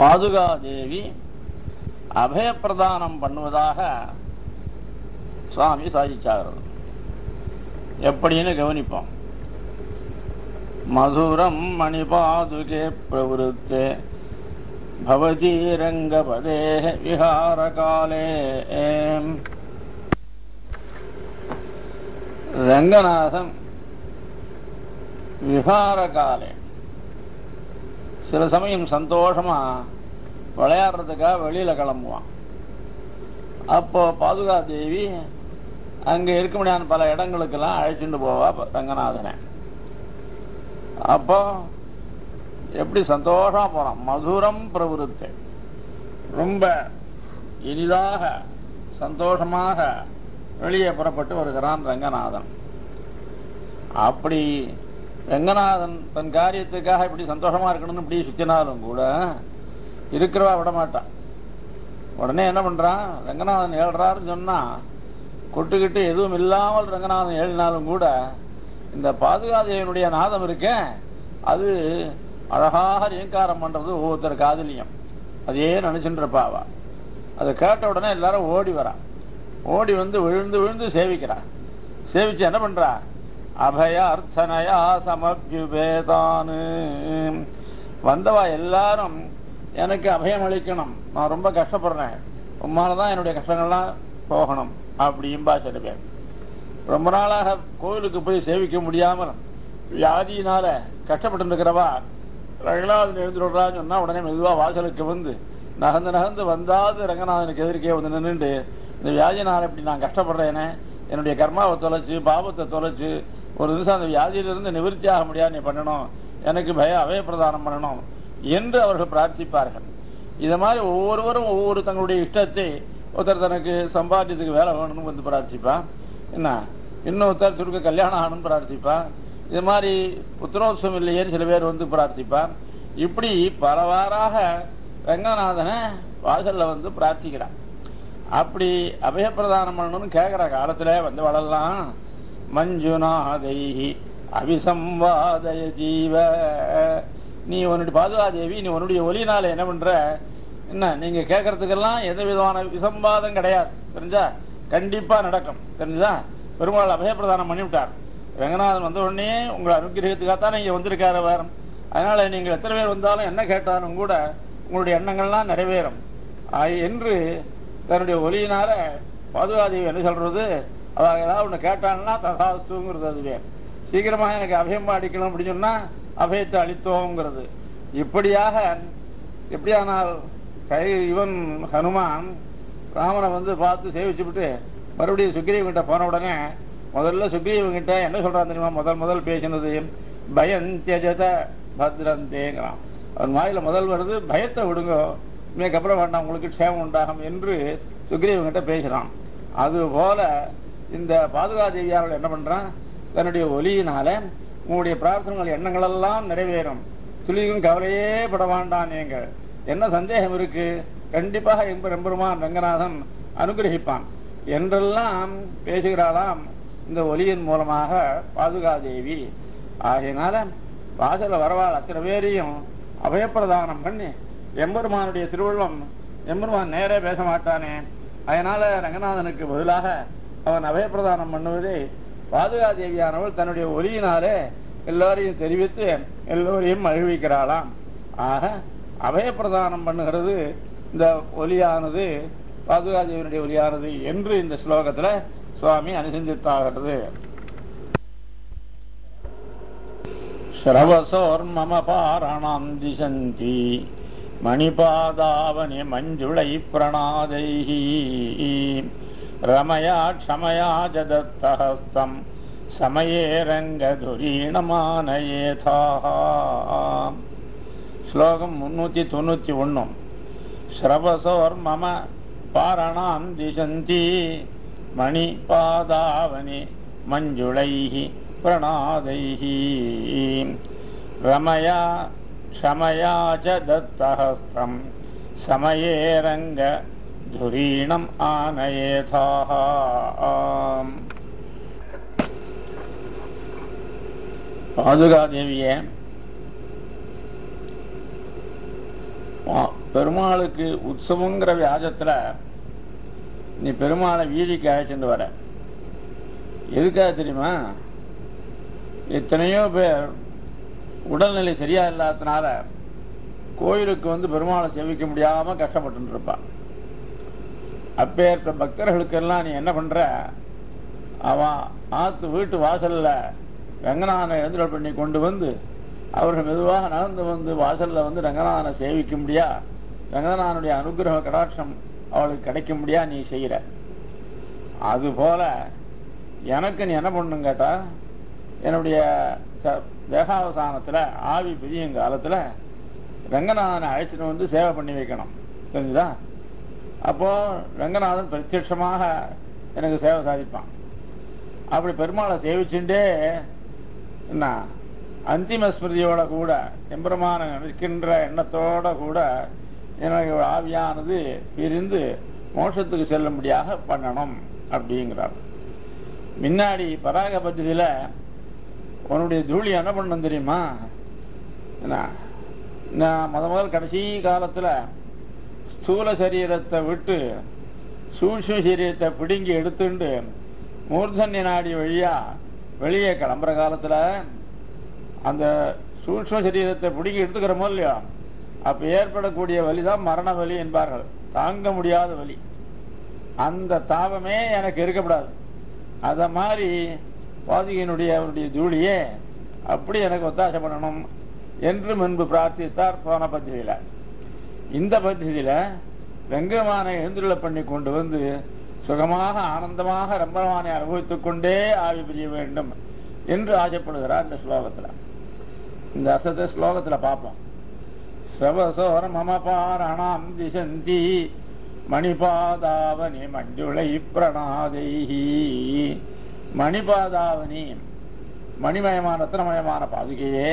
பாதுகாதேவி அபயப்பிரதானம் பண்ணுவதாக சுவாமி சாதிச்சாகிறது எப்படின்னு கவனிப்போம் மதுரம் மணிபாதுகே பிரவருத்தே பவதி ரங்கபதே விஹாரகாலே ரங்கநாதன் விஹாரகாலே சில சமயம் சந்தோஷமா விளையாடுறதுக்காக வெளியில கிளம்புவான் அப்போ பாதுகா தேவி அங்க இருக்க முடியாத பல இடங்களுக்கெல்லாம் அழைச்சிட்டு போவா ரங்கநாதனை அப்போ எப்படி சந்தோஷமா போறான் மதுரம் பிரவருத்து ரொம்ப இனிதாக சந்தோஷமாக வெளியே புறப்பட்டு வருகிறான் ரங்கநாதன் அப்படி ரங்கநாதன் தன் காரியத்துக்காக இப்படி சந்தோஷமா இருக்கணும்னு இப்படி சுத்தினாலும் கூட இருக்கிறவா விட மாட்டான் உடனே என்ன பண்றான் ரங்கநாதன் ஏழ்றாருன்னு சொன்னா கொட்டுக்கிட்டு எதுவும் இல்லாமல் ரங்கநாதன் ஏழினாலும் கூட இந்த பாதுகாதேவனுடைய நாதம் இருக்கே அது அழகாக ரீங்காரம் பண்றது ஒவ்வொருத்தர் காதலியம் அதையே நினைச்சுட்டு இருப்பாவா அதை கேட்ட உடனே எல்லாரும் ஓடி வரா ஓடி வந்து விழுந்து விழுந்து சேவிக்கிறா சேவிச்சு என்ன பண்றா அபய அர்ச்சனையா சமபியுபேதானு வந்தவா எல்லாரும் எனக்கு அபயம் அளிக்கணும் நான் ரொம்ப கஷ்டப்படுறேன் உம்மாலதான் என்னுடைய கஷ்டங்கள்லாம் போகணும் அப்படிம்பா சில பேர் ரொம்ப நாளாக கோவிலுக்கு போய் சேவிக்க முடியாமல் வியாதியினால கஷ்டப்பட்டு இருக்கிறவா ரங்கநாதன் எழுந்துடுறான்னு சொன்னா உடனே மெதுவா வாசலுக்கு வந்து நகர்ந்து நகர்ந்து வந்தாது ரங்கநாதனுக்கு எதிர்க்கே வந்து நின்றுட்டு இந்த வியாதியினால இப்படி நான் கஷ்டப்படுறேனே என்னுடைய கர்மாவை தொலைச்சு பாவத்தை தொலைச்சு ஒரு நிமிஷம் அந்த வியாதியிலிருந்து நிவர்த்தி ஆக முடியாது நீ பண்ணணும் எனக்கு பய அபய பிரதானம் பண்ணணும் என்று அவர்கள் பிரார்த்திப்பார்கள் இத மாதிரி ஒவ்வொருவரும் ஒவ்வொரு தங்களுடைய இஷ்டத்தை ஒருத்தர் தனக்கு சம்பாத்தியத்துக்கு வேலை வேணும்னு வந்து பிரார்த்திப்பான் என்ன இன்னொருத்தர் சுருக்க கல்யாணம் ஆகணும்னு பிரார்த்திப்பான் இது மாதிரி புத்திரோத்சவம் இல்லையேன்னு சில பேர் வந்து பிரார்த்திப்பான் இப்படி பலவாறாக ரங்கநாதனை வாசல்ல வந்து பிரார்த்திக்கிறான் அப்படி அபயப்பிரதானம் பண்ணணும்னு கேட்கிற காலத்துல வந்து வளரலாம் மஞ்சுநாதைஹி அபிசம்வாதய ஜீவ நீ உன்னுடைய பாதுகாதேவி நீ உன்னுடைய ஒலினால என்ன பண்ற என்ன நீங்க கேட்கறதுக்கெல்லாம் எந்த விதமான விசம்பாதம் கிடையாது தெரிஞ்சா கண்டிப்பா நடக்கும் தெரிஞ்சா பெருமாள் அபயப்பிரதானம் பண்ணிவிட்டார் ரங்கநாதன் வந்த உடனே உங்களை அனுகிரகத்துக்காகத்தான் நீங்க வந்திருக்காரு அவர் அதனால நீங்க எத்தனை பேர் வந்தாலும் என்ன கேட்டாலும் கூட உங்களுடைய எண்ணங்கள்லாம் நிறைவேறும் ஆய் என்று தன்னுடைய ஒலியினால பாதுகாதேவி என்ன சொல்றது அவ ஏதாவது ஒண்ணு கேட்டாங்கன்னா தகாஸ்துங்கிறது அதுவே சீக்கிரமா எனக்கு அபயம் அடிக்கணும் அப்படின்னு சொன்னா அபயத்தை அளித்தோங்கிறது இப்படியாக எப்படியானால் கை இவன் ஹனுமான் ராமனை வந்து பார்த்து சேவிச்சு விட்டு மறுபடியும் சுக்ரீவன் கிட்ட போன உடனே முதல்ல சுக்ரீவன் கிட்ட என்ன சொல்றான் தெரியுமா முதல் முதல் பேசினது பயம் தியஜத பத்ரந்தேங்கிறான் அவன் வாயில முதல் வருது பயத்தை விடுங்க இதுக்கப்புறம் வேண்டாம் உங்களுக்கு க்ஷேமம் உண்டாகும் என்று சுக்ரீவன் கிட்ட பேசுறான் அது போல இந்த பாதுகாதேவியார்கள் என்ன பண்றான் தன்னுடைய ஒலியினால உங்களுடைய பிரார்த்தனைகள் எண்ணங்கள் எல்லாம் நிறைவேறும் துளியும் கவலையே பட வேண்டாம் நீங்கள் என்ன சந்தேகம் இருக்கு கண்டிப்பாக எம்ப எம்பெருமான் ரங்கநாதன் அனுகிரகிப்பான் என்றெல்லாம் பேசுகிறாளாம் இந்த ஒலியின் மூலமாக பாதுகாதேவி ஆகையினால வாசல வரவாள் அத்தனை பேரையும் அபயப்பிரதானம் பண்ணி எம்பெருமானுடைய திருவள்ளுவம் எம்பெருமான் நேரே பேச மாட்டானே அதனால ரங்கநாதனுக்கு பதிலாக அவன் அபயப்பிரதானம் பண்ணுவதை பாதுகாதேவியானவள் தன்னுடைய ஒலியினாலே எல்லோரையும் தெரிவித்து எல்லோரையும் மகிழ்விக்கிறாளாம் ஆக அபயப்பிரதானம் பண்ணுகிறது இந்த ஒலியானது பாதுகாதேவியனுடைய ஒலியானது என்று இந்த ஸ்லோகத்துல சுவாமி அனுசந்தித்தாகிறது ஸ்ரவசோர்மம பாரணாம் திசந்தி மணிபாதாவனி மஞ்சுளை பிரணாதைஹி ரமயா க்ஷமயா ஜதத்தஹஸ்தம் சமயே ரங்கதுரீணமானயேதா ஸ்லோகம் முன்னூத்தி தொண்ணூத்தி ஒன்னும் ஸ்ரவசோர் மம பாரணாம் திசந்தி மணி பாதாவனி மஞ்சுளைஹி பிரணாதைஹி ரமயா க்ஷமயா ச தத்தஹஸ்தம் சமயே ரங்க துரீணம் ஆனயேதாக பாதுகாதேவியே ஆ, பெருமாளுக்கு உற்சவங்கிற வியாஜத்துல நீ பெருமாளை வீதிக்கு அழைச்சிட்டு வர எதுக்காக தெரியுமா எத்தனையோ பேர் உடல்நிலை சரியா இல்லாததுனால கோயிலுக்கு வந்து பெருமாளை சேவிக்க முடியாம கஷ்டப்பட்டு இருப்பான் அப்பேற்பட்ட பக்தர்களுக்கெல்லாம் நீ என்ன பண்ற அவன் ஆத்து வீட்டு வாசல்ல ரங்கநாதனை எழுந்தருள் பண்ணி கொண்டு வந்து அவர்கள் மெதுவாக நடந்து வந்து வாசல்ல வந்து ரங்கநாதனை சேவிக்க முடியா ரங்கநாதனுடைய அனுகிரக கடாட்சம் அவளுக்கு கிடைக்க முடியா நீ செய்யற அது போல எனக்கு நீ என்ன பண்ணணும் கேட்டா என்னுடைய ச- தேகாவசானத்துல ஆவி பிரியும் காலத்துல ரங்கநாதனை அழைச்சிட்டு வந்து சேவை பண்ணி வைக்கணும் தெரிஞ்சுதா அப்போ ரங்கநாதன் பிரத்யட்சமாக எனக்கு சேவை சாதிப்பான் அப்படி பெருமாளை சேவிச்சுட்டே என்ன அந்திம ஸ்மிருதியோட கூட எம்பெருமான நிற்கின்ற எண்ணத்தோட கூட எனக்கு ஆவியானது பிரிந்து மோட்சத்துக்கு செல்லும்படியாக பண்ணணும் அப்படிங்கிறார் முன்னாடி பராக பദ്ധதியில உன்னுடைய தூளி என்ன பண்ணணும் தெரியுமா என்ன நான் முத முதல் கடைசி காலத்துல ஸ்தூல சரீரத்தை விட்டு சூட்சும சரீரத்தை பிடுங்கி எடுத்துண்டு மூர்தன்ய நாடி வழியா வெளியே கிளம்புற காலத்துல அந்த சூட்சும சரீரத்தை பிடுங்கி எடுத்துக்கிறோமோ இல்லையா அப்ப ஏற்படக்கூடிய வலிதான் மரண வலி என்பார்கள் தாங்க முடியாத வலி அந்த தாபமே எனக்கு இருக்கக்கூடாது அத மாதிரி பாதிகையினுடைய அவருடைய தூளியே அப்படி எனக்கு ஒத்தாசை பண்ணணும் என்று முன்பு பிரார்த்தித்தார் போன பத்திரிகையில இந்த பத்திரிகையில வெங்கமானை எழுந்துள்ள பண்ணி கொண்டு வந்து சுகமாக ஆனந்தமாக ரம்பமானை அனுபவித்துக் கொண்டே ஆவி பிரிய வேண்டும் என்று ஆசைப்படுகிறார் இந்த ஸ்லோகத்துல இந்த அசத்தை ஸ்லோகத்துல பார்ப்போம் சவசோர மம பாரணாம் திசந்தி மணிபாதாவனி மஞ்சுளை பிரணாதைஹி மணிபாதாவனி மணிமயமான ரத்னமயமான பாதுகையே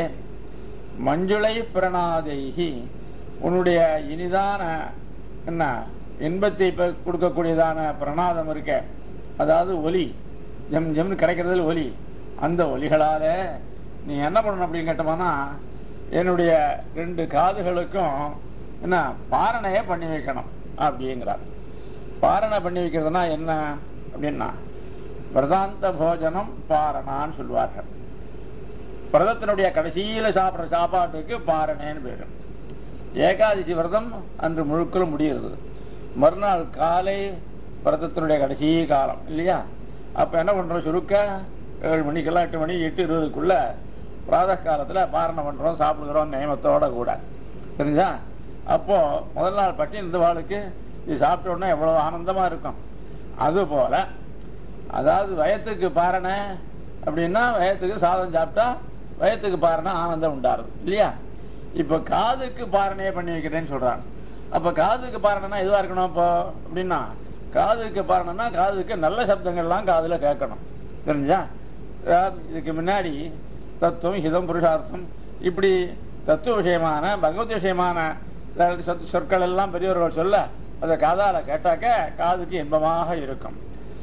மஞ்சுளை பிரணாதைஹி உன்னுடைய இனிதான என்ன இன்பத்தை இப்ப கொடுக்கக்கூடியதான பிரணாதம் இருக்க அதாவது ஒலி ஜம் ஜம்னு கிடைக்கிறதுல ஒலி அந்த ஒலிகளால நீ என்ன பண்ணணும் அப்படின்னு கேட்டோம்னா என்னுடைய ரெண்டு காதுகளுக்கும் என்ன பாரணைய பண்ணி வைக்கணும் அப்படிங்கிறார் பாரணை பண்ணி வைக்கிறதுனா என்ன அப்படின்னா பிரதாந்த போஜனம் பாரணான்னு சொல்லுவார்கள் பிரதத்தினுடைய கடைசியில சாப்பிடுற சாப்பாட்டுக்கு பாரணேன்னு பேரு ஏகாதசி விரதம் அன்று முழுக்கள் முடிகிறது மறுநாள் காலை விரதத்தினுடைய கடைசி காலம் இல்லையா அப்ப என்ன பண்றோம் சுருக்க ஏழு மணிக்கெல்லாம் எட்டு மணி எட்டு இருபதுக்குள்ள பிராத காலத்துல பாரணம் பண்றோம் சாப்பிடுகிறோம் நியமத்தோட கூட தெரிஞ்சா அப்போ முதல் நாள் பட்டி இந்த வாளுக்கு இது சாப்பிட்ட உடனே எவ்வளவு ஆனந்தமா இருக்கும் அது போல அதாவது வயத்துக்கு பாரணை அப்படின்னா வயத்துக்கு சாதம் சாப்பிட்டா வயத்துக்கு பாரணை ஆனந்தம் உண்டாருது இல்லையா இப்ப காதுக்கு பாரணையே பண்ணி வைக்கிறேன்னு சொல்றாங்க அப்ப காதுக்கு பாரணைனா எதுவா இருக்கணும் இப்போ அப்படின்னா காதுக்கு பாரணைனா காதுக்கு நல்ல சப்தங்கள்லாம் காதுல கேட்கணும் தெரிஞ்சா அதாவது இதுக்கு முன்னாடி தத்துவம் ஹிதம் புருஷார்த்தம் இப்படி தத்துவ விஷயமான பகவத் விஷயமான அதாவது சொத்- சொற்கள் எல்லாம் பெரியவர்கள் சொல்ல அதை காதால கேட்டாக்க காதுக்கு இன்பமாக இருக்கும்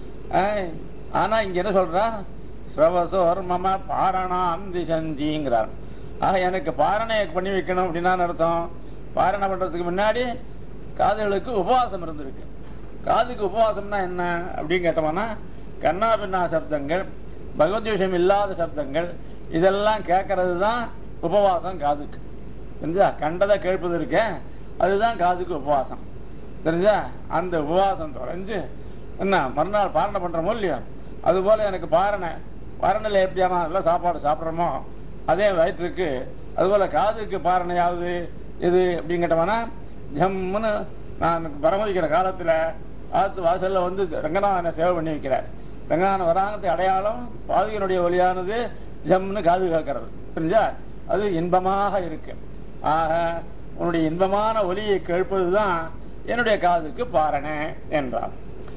ஆஹ், ஆனா இங்க என்ன சொல்றா ஸ்ரவசோர் மம பாரணாம் திசந்திங்கிறார் ஆக எனக்கு பாரணை பண்ணி வைக்கணும் அப்படின்னா அர்த்தம் பாரணை பண்றதுக்கு முன்னாடி காதுகளுக்கு உபவாசம் இருந்திருக்கு காதுக்கு உபவாசம்னா என்ன அப்படின்னு கேட்டோம்னா கண்ணா பின்னா சப்தங்கள் பகவத் விஷயம் இல்லாத சப்தங்கள் இதெல்லாம் கேட்கறது தான் உபவாசம் காதுக்கு தெரிஞ்சா கண்டதை கேட்பது இருக்க அதுதான் காதுக்கு உபவாசம் தெரிஞ்சா அந்த உபவாசம் தொலைஞ்சு என்ன மறுநாள் பாரணை பண்றோமோ இல்லையோ அது போல எனக்கு பாரணை பாரணையில எப்படியான எல்லாம் சாப்பாடு சாப்பிட்றோமோ அதே வயிற்றுக்கு அதுபோல காதுக்கு பாரணையாவது இது அப்படின்னு கேட்டோம்னா ஜம்முன்னு நான் பரமதிக்கிற காலத்துல ஆத்து வாசல்ல வந்து ரங்கநாதனை சேவை பண்ணி வைக்கிறார் ரங்கநாதன் வராங்கத்தை அடையாளம் பாதுகையினுடைய ஒளியானது ஜம்முன்னு காது கேட்கறது புரிஞ்சா அது இன்பமாக இருக்கு ஆக உன்னுடைய இன்பமான ஒலியை கேட்பதுதான் என்னுடைய காதுக்கு பாரணை என்றார்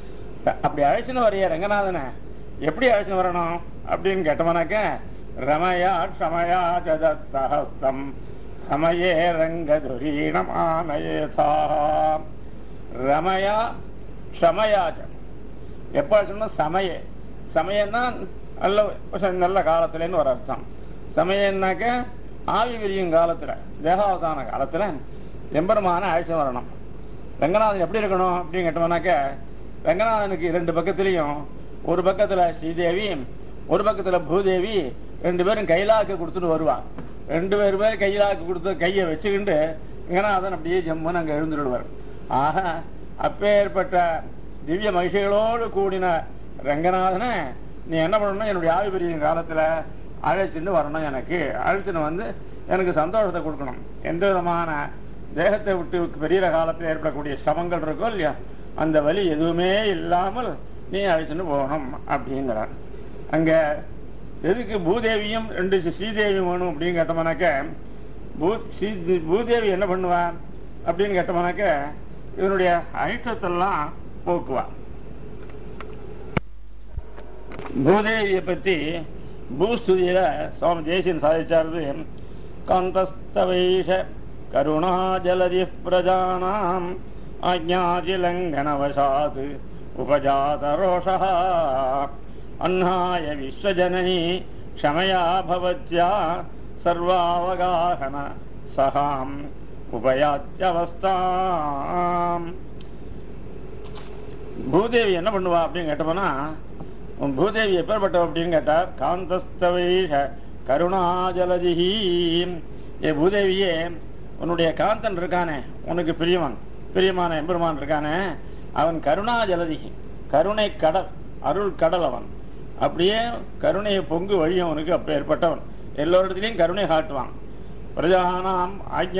அப்படி அழைச்சுன்னு வரைய ரங்கநாதனை எப்படி அழைச்சுன்னு வரணும் அப்படின்னு கேட்டோம்னாக்க ரமயா க்ஷமயா ஜதத்தஹஸ்தம் சமயே ரங்கதுரீணம் ஆனயேதா ரமயா க்ஷமயாஜ எப்ப அழைச்சோம்னா சமய சமயம்னா நல்ல நல்ல காலத்துலன்னு ஒரு அர்த்தம் சமயம்னாக்க ஆவி விரியும் காலத்துல தேகாவசான காலத்துல எம்பெருமான அழைச்சு வரணும் ரங்கநாதன் எப்படி இருக்கணும் அப்படின்னு கேட்டோம்னாக்க ரங்கநாதனுக்கு இரண்டு பக்கத்துலயும் ஒரு பக்கத்துல ஸ்ரீதேவி ஒரு பக்கத்துல பூதேவி ரெண்டு பேரும் கைலாக்கு கொடுத்துட்டு வருவான் ரெண்டு பேர் பேர் கைலாக்கு கொடுத்து கையை வச்சுக்கிண்டு ரங்கநாதன் அப்படியே ஜம்முன்னு அங்க எழுந்துடுவார் ஆக அப்பேற்பட்ட திவ்ய மகிழ்ச்சிகளோடு கூடின ரங்கநாதனை நீ என்ன பண்ணணும் என்னுடைய ஆவிபரியின் காலத்துல அழைச்சிட்டு வரணும் எனக்கு அழைச்சிட்டு வந்து எனக்கு சந்தோஷத்தை கொடுக்கணும் எந்த விதமான தேகத்தை விட்டு பெரிய காலத்தில் ஏற்படக்கூடிய சமங்கள் இருக்கோ இல்லையா அந்த வலி எதுவுமே இல்லாமல் நீ அழைச்சிட்டு போகணும் அப்படிங்கிறார் அங்க எதுக்கு பூதேவியும் ரெண்டு ஸ்ரீதேவியும் வேணும் அப்படின்னு கேட்டோம்னாக்க பூ- ஸ்ரீ- பூதேவி என்ன பண்ணுவா அப்படின்னு கேட்டோம்னாக்க இதனுடைய அழுத்தத்தெல்லாம் போக்குவா பூதேவியை பத்தி பூஸ்துதியில சுவாமி ஜெயசின் சாதிச்சாரது காந்தஸ்தவைஷ கருணாஜலதி பிரஜானாம் ஆஜ்ஞாதிலங்கனவசாத் உபஜாத ரோஷா அன்னாய விஸ்வஜனனி க்ஷமயா பவத்யா சர்வாவகாஹன சகாம் உபயாத்தியவஸ்தாம் பூதேவி என்ன பண்ணுவா அப்படின்னு கேட்டோம்னா உன் பூதேவி எப்பேற்பட்டவ அப்படின்னு கேட்டா காந்தஸ்தவைஷ கருணாஜலதிஹி ஏ பூதேவியே உன்னுடைய காந்தன் இருக்கானே உனக்கு பிரியவன் பிரியமான எம்பெருமான் இருக்கானே அவன் கருணாஜலதிகி கருணை கடல் அருள் கடல் அவன் அப்படியே கருணையை பொங்கு வழியும் அவனுக்கு அப்ப ஏற்பட்டவன் எல்லோரிடத்திலையும் கருணை காட்டுவான் பிரஜானாம்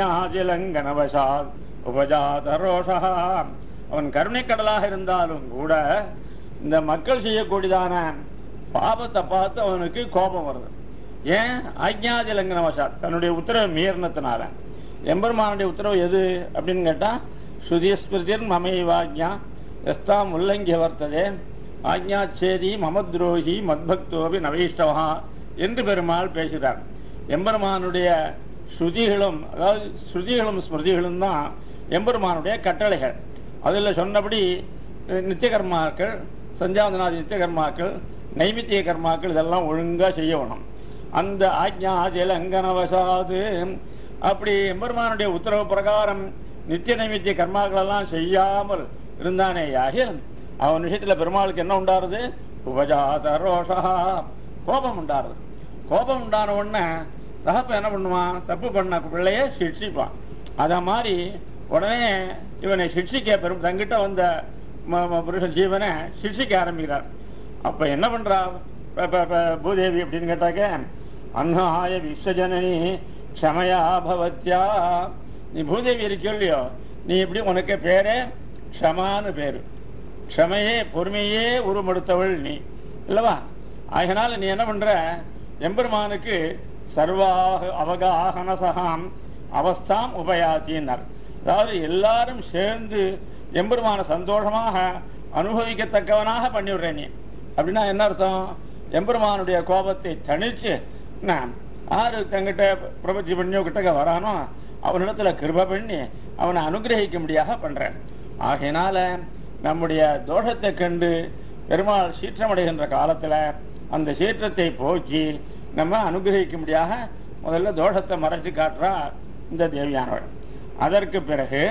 ஆஜ்ஞாஜலங்கனவசாத் உபஜாத ரோஷா அவன் கருணை கடலாக இருந்தாலும் கூட இந்த மக்கள் செய்யக்கூடியதான பாபத்தை பார்த்து அவனுக்கு கோபம் வருது ஏன் ஆஜ்ஞாஜலங்கனவசாத் தன்னுடைய உத்தரவை மீறினத்தினால எம்பெருமானுடைய உத்தரவு எது அப்படின்னு கேட்டா சுதிஸ்மிருதிர் மமைவாஜ்ஞா எஸ்தாம் உல்லங்கிய வர்த்ததே ஆஜ்ஞாச்சேதி மமத்ரோகி மத்பக்தோபி நவைஷ்டவா என்று பெருமாள் பேசுகிறார் எம்பெருமானுடைய ஸ்ருதிகளும் அதாவது ஸ்ருதிகளும் ஸ்மிருதிகளும் தான் எம்பெருமானுடைய கட்டளைகள் அதில் சொன்னபடி அஹ், நித்திய கர்மாக்கள் சஞ்சாவந்தனாதி நித்திய கர்மாக்கள் நைமித்திய கர்மாக்கள் இதெல்லாம் ஒழுங்கா செய்யணும் அந்த ஆஜ்ஞா ஜலங்கனவசாது அப்படி எம்பெருமானுடைய உத்தரவு பிரகாரம் நித்திய நைமித்திய கர்மாக்கள் எல்லாம் செய்யாமல் இருந்தானே யாகில் அவன் விஷயத்துல பெருமாளுக்கு என்ன உண்டாருது உபஜாத ரோஷா கோபம் உண்டாருது கோபம் உண்டான உடனே தகப்ப என்ன பண்ணுவான் தப்பு பண்ண பிள்ளைய சிக்ஷிப்பான் அத மாதிரி உடனே இவனை சிக்ஷிக்க பெரும் தங்கிட்ட வந்த ம- ம- புருஷன் ஜீவனை சிக்ஷிக்க ஆரம்பிக்கிறார் அப்ப என்ன பண்றா ப- ப- ப- பூதேவி அப்படின்னு கேட்டாக்க அன்னாய விஸ்வஜனனி க்ஷமயா பவத்யா நீ பூதேவி இருக்கியோ இல்லையோ நீ எப்படி உனக்கு பேரே க்ஷமான்னு பேரு க்ஷமையே பொறுமையே உருமெடுத்தவள் நீ இல்லவா அதனால நீ என்ன பண்ற எம்பெருமானுக்கு சர்வாக அவகாகனசகாம் அவஸ்தாம் உபயாத்தினார் அதாவது எல்லாரும் சேர்ந்து எம்பெருமான சந்தோஷமாக அனுபவிக்கத்தக்கவனாக பண்ணிவிடுற நீ அப்படின்னா என்ன அர்த்தம் எம்பெருமானுடைய கோபத்தை தணிச்சு நான் ஆறு தங்கிட்ட பிரபத்தி பண்ணியோ கிட்டக்க வரானோ அவனிடத்துல கிருப பண்ணி அவனை அனுகிரகிக்க முடியாக பண்றேன் ஆகையினால நம்முடைய தோஷத்தை கண்டு பெருமாள் சீற்றமடைகின்ற காலத்துல அந்த சீற்றத்தை போக்கி நம்ம அனுகிரகிக்க முடியாக முதல்ல தோஷத்தை மறைச்சு காட்டுறா இந்த தேவியானவள் அதற்கு பிறகு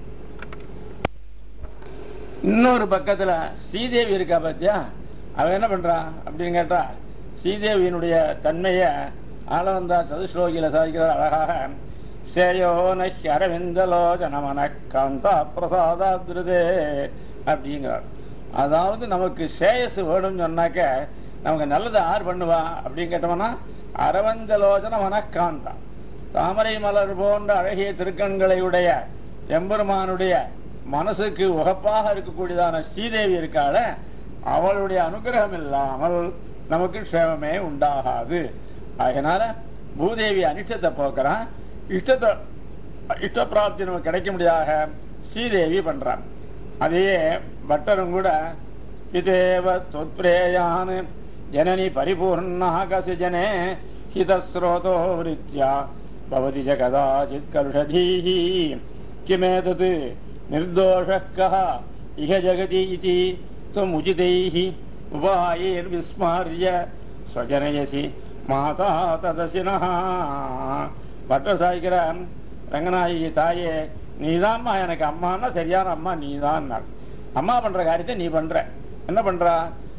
இன்னொரு பக்கத்துல ஸ்ரீதேவி இருக்கா பாத்தியா அவ என்ன பண்றா அப்படின்னு கேட்டா ஸ்ரீதேவியினுடைய தன்மைய ஆளவந்தா சதுஸ்லோகியில சாதிக்கிறார் அழகாக சேயோ நஹ் அரவிந்தலோஜனமன காந்தா பிரசாதாதிருதே அப்படிங்கிறார் அதாவது நமக்கு சேயஸ் வேணும்னு சொன்னாக்க நமக்கு நல்லது யார் பண்ணுவா அப்படின்னு கேட்டோம்னா அரவந்தலோஜன மனக்காந்தா தாமரை மலர் போன்ற அழகிய திருக்கண்களை உடைய எம்பெருமானுடைய மனசுக்கு உகப்பாக இருக்கக்கூடியதான ஸ்ரீதேவி இருக்காள அவளுடைய அனுகிரகம் இல்லாமல் நமக்கு க்ஷேமமே உண்டாகாது அதனால பூதேவி அனிஷ்டத்தை போக்குறான் இஷ்டத்தை இஷ்ட பிராப்தி நமக்கு கிடைக்க முடியாத ஸ்ரீதேவி பண்றான் அதையே பட்டரும் கூட இதேவ தொத்ரேயான் ஜனனி பரிபூர்ணாகசி ஜனே ஹிதஸ்ரோதோ விருத்தியா பவதி ஜ கதாச்சித் கலுஷதீஹி கிமேதத் நிர்தோஷः கः இஹ ஜகதி இதி त्वम् उचितैः उपायैर्विस्मार्य स्वजनयसि மாதா ததசினஹா பட்ட சாய்க்கிற ரங்கநாயகி தாயே நீதான்மா எனக்கு அம்மான்னா சரியான அம்மா நீதான் அம்மா பண்ற காரியத்தை நீ பண்ற என்ன பண்றா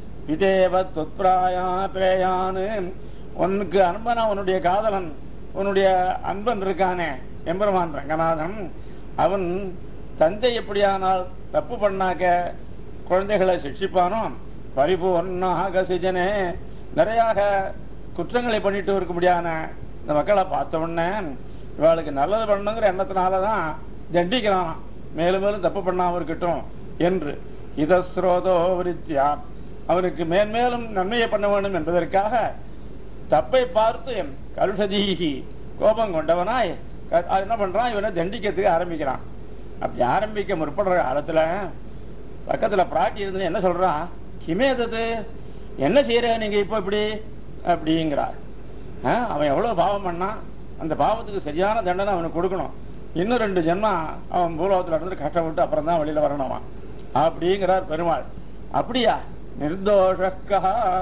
விதேவ தொத்ராயா பிரேயான்னு உனக்கு அன்பனா உன்னுடைய காதலன் உன்னுடைய அன்பன் இருக்கானே எம்பெருமான் ரங்கநாதன் அவன் தந்தை எப்படியானால் தப்பு பண்ணாக்க குழந்தைகளை சிக்ஷிப்பானோ பரிபூர்ணாக சிஜனே நிறையாக குற்றங்களை பண்ணிட்டு இருக்க முடியாத இந்த மக்களை பார்த்த உடனே இவளுக்கு நல்லது பண்ணணுங்கிற எண்ணத்தினாலதான் தண்டிக்கிறான் மேலும் மேலும் தப்பு பண்ணாம இருக்கட்டும் என்று இதஸ்ரோதோ விருத்தியா அவனுக்கு மேன்மேலும் நன்மையை பண்ண வேண்டும் என்பதற்காக தப்பை பார்த்து கருஷதீகி கோபம் கொண்டவனாய் க- அது என்ன பண்றான் இவனை தண்டிக்கிறதுக்கு ஆரம்பிக்கிறான் அப்படி ஆரம்பிக்க முற்படுற காலத்துல பக்கத்துல பிராட்டி இருந்து என்ன சொல்றான் கிமேதது என்ன செய்யற நீங்க இப்ப இப்படி அப்படிங்கிறார் ஆ, அவன் எவ்வளவு பாவம் பண்ணான் அந்த பாவத்துக்கு சரியான தண்டனை அவனுக்கு கொடுக்கணும் இன்னும் ரெண்டு ஜென்மா அவன் பூலோகத்துல இருந்து கஷ்டப்பட்டு அப்புறம் தான் வெளியில வரணுமா அப்படிங்கிறார் பெருமாள் அப்படியா நிர்தோஷக்கா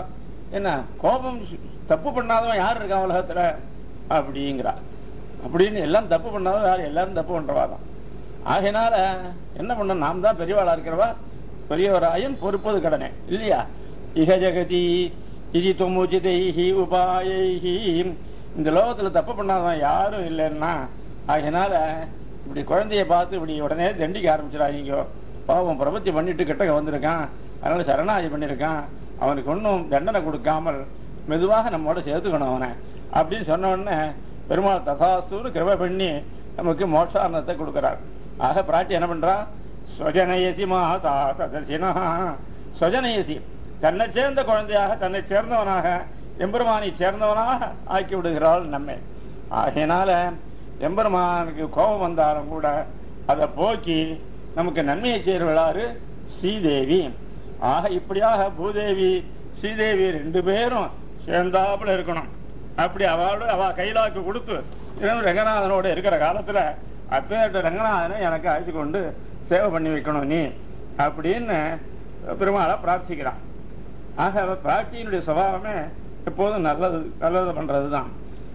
என்ன கோபம் தப்பு பண்ணாதவன் யார் இருக்கான் உலகத்துல அப்படிங்கிறார் அப்படின்னு எல்லாம் தப்பு பண்ணாதவன் யார் எல்லாரும் தப்பு பண்றவாதான் ஆகையினால என்ன பண்ண நாம் தான் பெரியவாளா இருக்கிறவா பெரியவராயும் பொறுப்பது கடனே இல்லையா இக ஜெகதி இது தொமுச்சிதைஹி உபாயைஹி இந்த லோகத்துல தப்பு பண்ணாதவன் யாரும் இல்லைன்னா ஆகையினால இப்படி குழந்தைய பார்த்து இப்படி உடனே தண்டிக்க ஆரம்பிச்சிடாதீங்க பாவம் பிரபத்தி பண்ணிட்டு கிட்டக்க வந்திருக்கான் அதனால சரணாதி பண்ணியிருக்கான் அவனுக்கு ஒன்றும் தண்டனை கொடுக்காமல் மெதுவாக நம்மோட சேர்த்துக்கணும் அவனை அப்படின்னு சொன்ன உடனே பெருமாள் ததாஸ்தூன்னு கிருபை பண்ணி நமக்கு மோட்சாரணத்தை கொடுக்கிறார் ஆக பிராட்டி என்ன பண்றா ஸ்வஜனயசி மாதா சதசினா ஸ்வஜனயசி தன்னை சேர்ந்த குழந்தையாக தன்னை சேர்ந்தவனாக எம்பெருமானை சேர்ந்தவனாக ஆக்கி விடுகிறாள் நம்மை ஆகையினால எம்பெருமானுக்கு கோபம் வந்தாலும் கூட அதை போக்கி நமக்கு நன்மையை செய்கிறாரு ஸ்ரீதேவி ஆக இப்படியாக பூதேவி ஸ்ரீதேவி ரெண்டு பேரும் சேர்ந்தாப்புல இருக்கணும் அப்படி அவளோட அவ கைலாக்கு கொடுத்து இன்னும் ரங்கநாதனோட இருக்கிற காலத்துல அப்பேட்ட ரங்கநாதனை எனக்கு அழைத்து கொண்டு சேவை பண்ணி வைக்கணும் நீ அப்படின்னு பெருமாளை பிரார்த்திக்கிறான் ஆக அவ பிரார்த்தியினுடைய சுபாவமே எப்போதும் நல்லது நல்லது பண்றதுதான்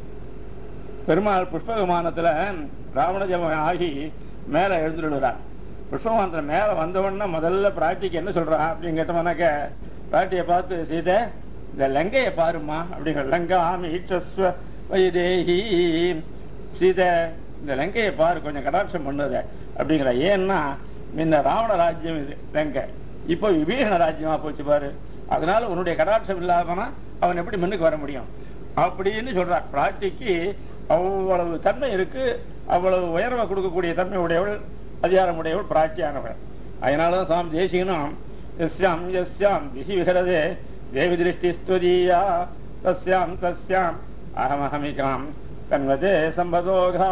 பெருமாள் புஷ்ப விமானத்துல ராவண ஜபம் ஆகி மேல எழுந்துடுறார் புஷ்ப விமானத்துல மேல வந்த உடனே முதல்ல பிராட்டிக்கு என்ன சொல்றான் அப்படின்னு கேட்டோம்னாக்க பிராட்டியை பார்த்து சீதை இந்த லங்கையை பாருமா அப்படிங்கிற லங்கா ஆமி ஈட்சஸ்வ வைதேகி சீதை இந்த லங்கையை பாரு கொஞ்சம் கடாட்சம் பண்ணுத அப்படிங்கிற ஏன்னா முன்ன ராவண ராஜ்யம் இது லங்கை இப்போ விபீஷண ராஜ்யமா போச்சு பாரு அதனால உன்னுடைய கடாட்சம் இல்லாமனா அவன் எப்படி முன்னுக்கு வர முடியும் அப்படின்னு சொல்றார் பிராட்டிக்கு அவ்வளவு தன்மை இருக்கு அவ்வளவு உயர்வை கொடுக்கக்கூடிய தன்மை உடையவள் அதிகாரம் உடையவள் பிராட்டியானவள் அதனாலதான் சுவாமி தேசிகனும் எஸ்யாம் எஸ்யாம் திசி விகரதே தேவி திருஷ்டி ஸ்துதியா தஸ்யாம் தஸ்யாம் அகமஹமிகாம் தன்வதே சம்பதோகா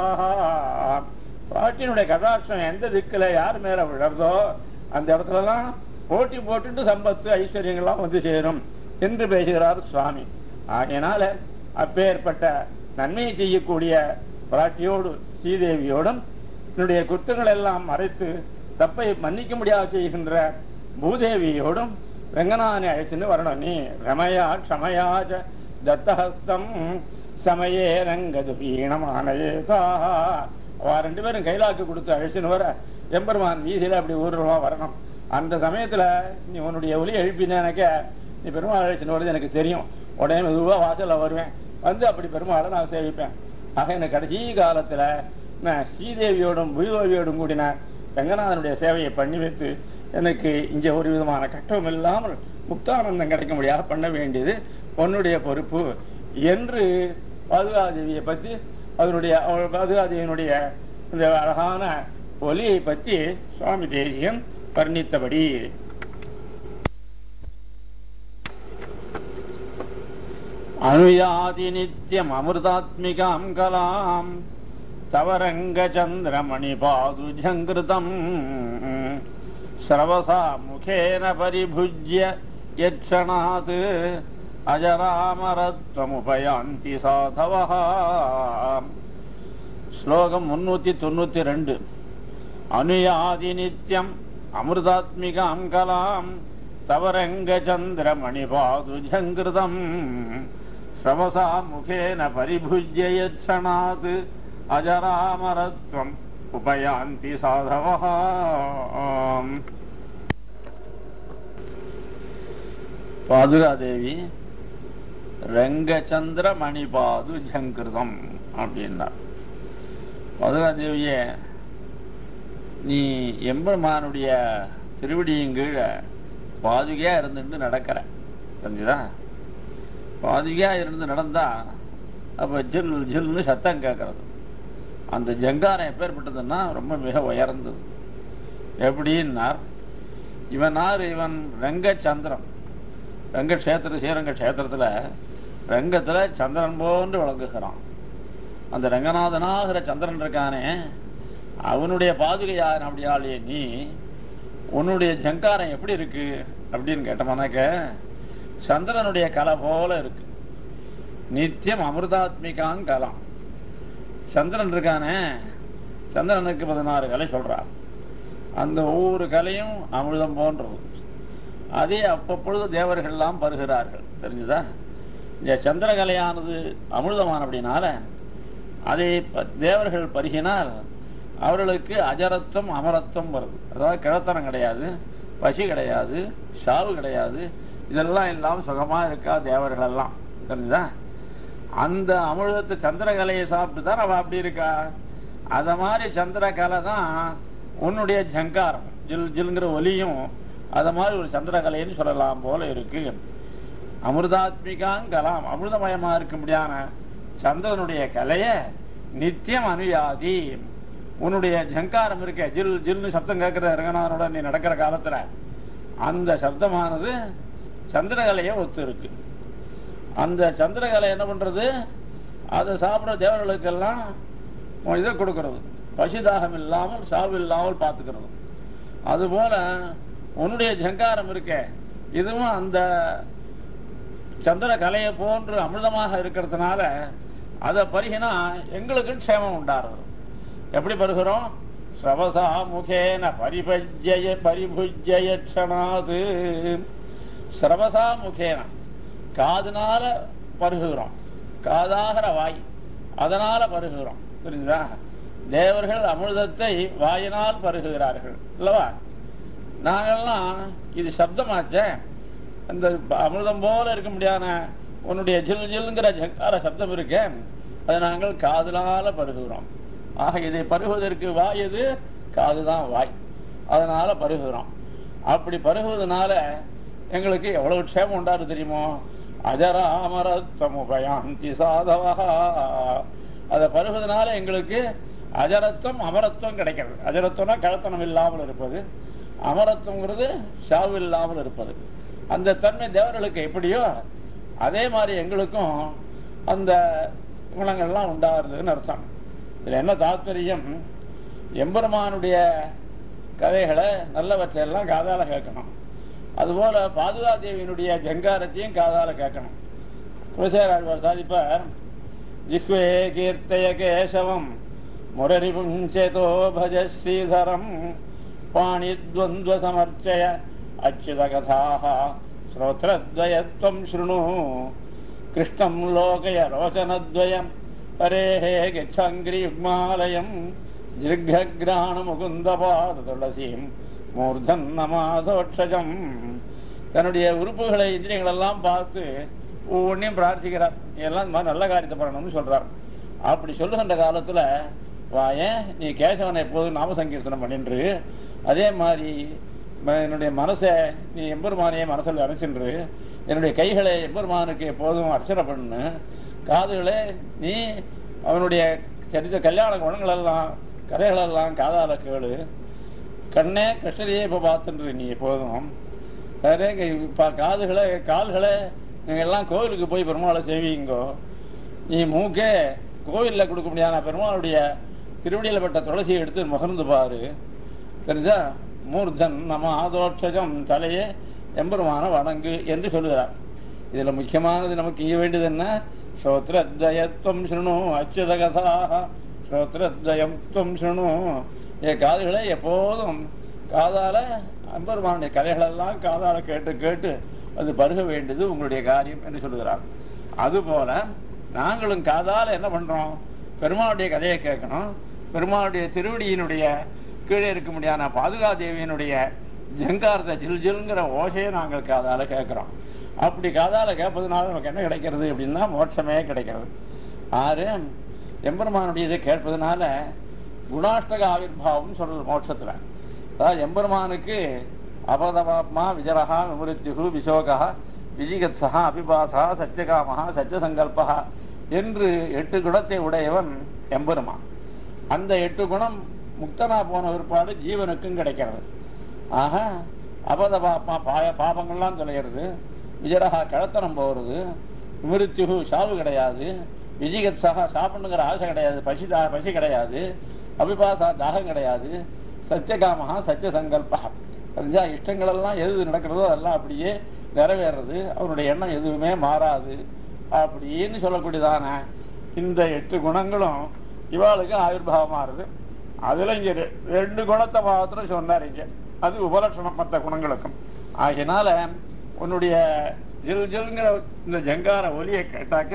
பிராட்டியினுடைய கதாட்சம் எந்த திக்குல யார் மேல விழறதோ அந்த இடத்துலலாம் போட்டி போட்டுட்டு சம்பத்து ஐஸ்வர்யங்கள்லாம் வந்து சேரும் என்று பேசுகிறார் சுவாமி ஆகையினால அப்பேற்பட்ட நன்மையை செய்யக்கூடிய பிராட்டியோடு ஸ்ரீதேவியோடும் என்னுடைய குற்றங்கள் எல்லாம் மறைத்து தப்பை மன்னிக்க முடியாத செய்கின்ற பூதேவியோடும் ரங்கநாதனை அழைச்சுன்னு வரணும் நீ ரமயா க்ஷமயாச்ச தத்தஹஸ்தம் சமயே ரங்கது பீணமானயேதா அவ ரெண்டு பேரும் கைலாக்கு கொடுத்து அழைச்சுன்னு வர எம்பெருமான் வீதியில அப்படி ஊர்வலமா வரணும் அந்த சமயத்துல நீ உன்னுடைய ஒலி எழுப்பினேனாக்க நீ பெருமாள் அழைச்சுன்னு வருது எனக்கு தெரியும் உடனே மெதுவா வாசல்ல வருவேன் வந்து அப்படி பெருமாளை நான் சேவிப்பேன் ஆக எனக்கு கடைசி காலத்துல நான் ஸ்ரீதேவியோடும் பூதேவியோடும் கூடின ரங்கநாதனுடைய சேவையை பண்ணி வைத்து எனக்கு இங்க ஒரு விதமான கட்டமும் இல்லாமல் முக்தானந்தம் கிடைக்க முடியாத பண்ண வேண்டியது உன்னுடைய பொறுப்பு என்று பாதுகாதேவியை பத்தி அதனுடைய அவள் பாதுகாதேவியினுடைய இந்த அழகான ஒலியை பற்றி சுவாமி தேசியம் வர்ணித்தபடி அனுயாதி நித்தியம் அமிர்தாத்மிகாம் கலாம் தவரங்கச்சந்திரமணி பாதுஜங்கிருதம் ஸ்ரவசா முகேன பரிபுஜ்ய யட்சணாத் அஜராமரத்வமுபயாந்தி சாதவः ஸ்லோகம் முன்னூத்தி தொண்ணூத்தி ரெண்டு அனுயாதி நித்யம் அமிர்தாத்மிகாம் கலாம் தவரங்கச்சந்திரமணி பாதுஜங்கிருதம் ஸ்ரவசா முகேன பரிபுஜ்ய யட்சணாத் அஜராமரத்வம் உபயாந்தி சாதவா பாதுகாதேவி ரங்கச்சந்திர மணிபாது ஜங்கிருதம் அப்படின்னார் பாதுகாதேவிய நீ எம்பெருமானுடைய திருவடியின் கீழே பாதுகையா இருந்துட்டு நடக்கிற தெரிஞ்சுதா பாதுகையா இருந்து நடந்தா அப்ப ஜில் ஜில்னு சத்தம் கேட்கறது அந்த ஜங்காரம் எப்பேற்பட்டதுன்னா ரொம்ப மிக உயர்ந்தது எப்படின்னார் இவனார் இவன் ரங்கச்சந்திரன் ரங்க கஷேத்திர ஸ்ரீரங்க கஷேத்திரத்துல ரங்கத்துல சந்திரன் போன்று விளங்குகிறான் அந்த ரங்கநாதனாகிற சந்திரன் இருக்கானே அவனுடைய பாதுகையார் அப்படியாலே நீ உன்னுடைய ஜங்காரம் எப்படி இருக்கு அப்படின்னு கேட்டோம்னாக்க சந்திரனுடைய கலை போல இருக்கு நித்தியம் அமிர்தாத்மிகான் கலாம் சந்திரன் இருக்கானே சந்திரனுக்கு பதினாறு கலை சொல்றார் அந்த ஒவ்வொரு கலையும் அமிர்தம் போன்றது அதே அப்பப்பொழுது தேவர்கள்லாம் பருகிறார்கள் தெரிஞ்சுதா இந்த சந்திரகலையானது அமிர்தமான அப்படின்னால அதை ப- தேவர்கள் பருகினால் அவர்களுக்கு அஜரத்துவம் அமரத்துவம் வருது அதாவது கிழத்தனம் கிடையாது பசி கிடையாது சாவு கிடையாது இதெல்லாம் இல்லாம சுகமா இருக்கா தேவர்கள் எல்லாம் தெரிஞ்சுதா அந்த அமிர்தத்தை சந்திரகலையை சாப்பிட்டு தான் அவ அப்படி இருக்கா அத மாதிரி சந்திரகலை தான் உன்னுடைய ஜங்காரம் ஜில் ஜில்ங்கிற ஒலியும் அத மாதிரி ஒரு சந்திரகலைன்னு சொல்லலாம் போல இருக்கு அமிர்தாத்மிகாங் கலாம் அமிர்தமயமா இருக்கும்படியான சந்திரனுடைய கலைய நித்தியம் அனுயாதி உன்னுடைய ஜங்காரம் இருக்க ஜில் ஜில்னு சப்தம் கேட்கிற ரங்கநாதனோட நீ நடக்கிற காலத்துல அந்த சப்தமானது சந்திரகலைய ஒத்து இருக்கு அந்த சந்திரகலை என்ன பண்றது அதை சாப்பிடுற தேவர்களுக்கெல்லாம் இதை கொடுக்கிறது பசிதாகம் இல்லாமல் சாவு இல்லாமல் பார்த்துக்கிறது அதுபோல உன்னுடைய ஜங்காரம் இருக்க இதுவும் அந்த சந்திர கலையை போன்று அமிர்தமாக இருக்கிறதுனால அதை பருகினா எங்களுக்கு க்ஷேமம் உண்டாருது எப்படி பருகிறோம் ஸ்ரவசா முகேன பரிபஜ்ய பரிபுஜ்ய க்ஷணாது ஸ்ரவசா முகேன காதுனால பருகுகிறோம் காதாகிற வாய் அதனால பருகுகிறோம் புரியுதா தேவர்கள் அமிர்தத்தை வாயினால் பருகுகிறார்கள் அல்லவா நாங்கெல்லாம் இது சப்தமாச்சே அந்த அமிர்தம் போல இருக்க முடியாத உன்னுடைய ஜில் ஜில்ங்கிற ஜங்கார சப்தம் இருக்கே அதை நாங்கள் காதுனால பருகுகிறோம் ஆக இதை பருகுவதற்கு வாய் எது காதுதான் வாய் அதனால பருகுகிறோம் அப்படி பருகுவதனால எங்களுக்கு எவ்வளவு க்ஷேமம் உண்டாரு தெரியுமோ அஜராமரத்வமுபயாந்தி சாதவா அதை பருகுவதனால எங்களுக்கு அஜரத்துவம் அமரத்துவம் கிடைக்கிறது அஜரத்துவம்னா கழத்தனம் இல்லாமல் இருப்பது அமரத்துவங்கிறது சாவு இல்லாமல் இருப்பது அந்த தன்மை தேவர்களுக்கு எப்படியோ அதே மாதிரி எங்களுக்கும் அந்த குணங்கள்லாம் உண்டாகிறதுன்னு அர்த்தம் இதுல என்ன தாத்பரியம் எம்பெருமானுடைய கதைகளை நல்லவற்றை எல்லாம் காதால கேட்கணும் அதுபோல பாதுகா தேவியினுடைய ஜங்காரத்தையும் காதால கேட்கணும் குலசேராழ்வார் சாதிப்பார் ஜிஹ்வே கீர்த்தய கேசவம் முரரிபும் சேதோ பஜ ஸ்ரீதரம் பாணித்வந்த்வ சமர்ச்சய அச்சுத கதாः ஸ்ரோத்ரத்வயத்வம் शृणु கிருஷ்ணம் லோகய ரோச்சனத்வயம் ஹரேः கச்சாங்கிரியுக்மாலயம் ஜிர்கக்ராண முகுந்தபாத துளசீம் மூர்தன் நமாதோட்சஜம் தன்னுடைய உறுப்புகளை இந்திரியங்கள் எல்லாம் பார்த்து ஒவ்வொன்றையும் பிரார்த்திக்கிறார் எல்லாம் இந்த மாதிரி நல்ல காரியத்தை பண்ணணும்னு சொல்றார் அப்படி சொல்லுகின்ற காலத்துல வாய நீ கேசவனை எப்போதும் நாம சங்கீர்த்தனம் பண்ணின்று அதே மாதிரி ம- என்னுடைய மனசை நீ எம்பெருமானையே மனசில் அணைச்சின்று என்னுடைய கைகளை எம்பெருமானுக்கு எப்போதும் அர்ச்சனை பண்ணு காதுகளை நீ அவனுடைய சரித்த கல்யாண குணங்கள் எல்லாம் கதைகள் எல்லாம் காதால கேளு கண்ணே கிருஷ்ணரையே இப்ப பார்த்துன்று நீ எப்போதும் வேற இங்க இப்ப காதுகளை கால்களை நீங்க எல்லாம் கோவிலுக்கு போய் பெருமாளை செய்வீங்கோ நீ மூக்கே கோவில்ல கொடுக்க முடியாத பெருமாளுடைய திருவடியில பட்ட துளசியை எடுத்து முகர்ந்து பாரு தெரிஞ்சா மூர்தன் நம்ம ஆதோட்சஜம் தலையே எம்பெருமான வணங்கு என்று சொல்லுகிறார் இதுல முக்கியமானது நமக்கு இங்க வேண்டியது என்ன ஸ்ரோத்ரத்வயத்வம் சுணு அச்சுத கதாக ஸ்ரோத்ரத்வயம் துவம் சுணு என் காதுகளை எப்போதும் காதால எம்பெருமானுடைய கதைகளெல்லாம் காதால கேட்டு கேட்டு அது பருக வேண்டியது உங்களுடைய காரியம் என்று சொல்லுகிறார் அதுபோல நாங்களும் காதால என்ன பண்றோம் பெருமாளுடைய கதையை கேட்கணும் பெருமாளுடைய திருவடியினுடைய கீழே இருக்க முடியாத பாதுகா தேவியினுடைய ஜங்காரத ஜில் ஜில்ங்கிற ஓசையை நாங்கள் காதால கேட்கிறோம் அப்படி காதால கேட்பதுனால நமக்கு என்ன கிடைக்கிறது அப்படின்னா மோட்சமே கிடைக்கிறது ஆறு எம்பெருமானுடைய இதை கேட்பதனால குணாஷ்டக ஆவிர்வாவம் சொல்றது மோட்சத்துல அதாவது எம்பெருமானுக்கு அபதபாத்மா விஜரஹா விமுருத்யுகு விசோகா விஜிகத்சா அபிபாசா சத்தியகாமஹா சத்தியசங்கல்பா என்று எட்டு குணத்தை உடையவன் எம்பெருமான் அந்த எட்டு குணம் முக்தனா போன பிற்பாடு ஜீவனுக்கும் கிடைக்கிறது ஆக அபத பாப்பா பாய பாபங்கள்லாம் தொலைகிறது விஜரஹா கிழத்தனம் போகிறது விமிருத்யுகு சாவு கிடையாது விஜிகத்சகா சாப்பிடுங்கிற ஆசை கிடையாது பசி தா பசி கிடையாது அபிபாசா தாகம் கிடையாது சத்தியகாமஹா சத்திய சங்கல்பா தெரிஞ்சா இஷ்டங்கள் எல்லாம் எது நடக்கிறதோ அதெல்லாம் அப்படியே நிறைவேறது அவனுடைய எண்ணம் எதுவுமே மாறாது அப்படின்னு சொல்லக்கூடியதான இந்த எட்டு குணங்களும் இவாளுக்கு ஆவிர்வாவமாறுது அதுல இங்க ரெ- ரெண்டு குணத்தை மாத்திரம் சொன்னார் இங்க அது உபலட்சணம் மற்ற குணங்களுக்கும் ஆகையினால உன்னுடைய ஜில் ஜில்ங்கிற இந்த ஜங்கார ஒலியை கேட்டாக்க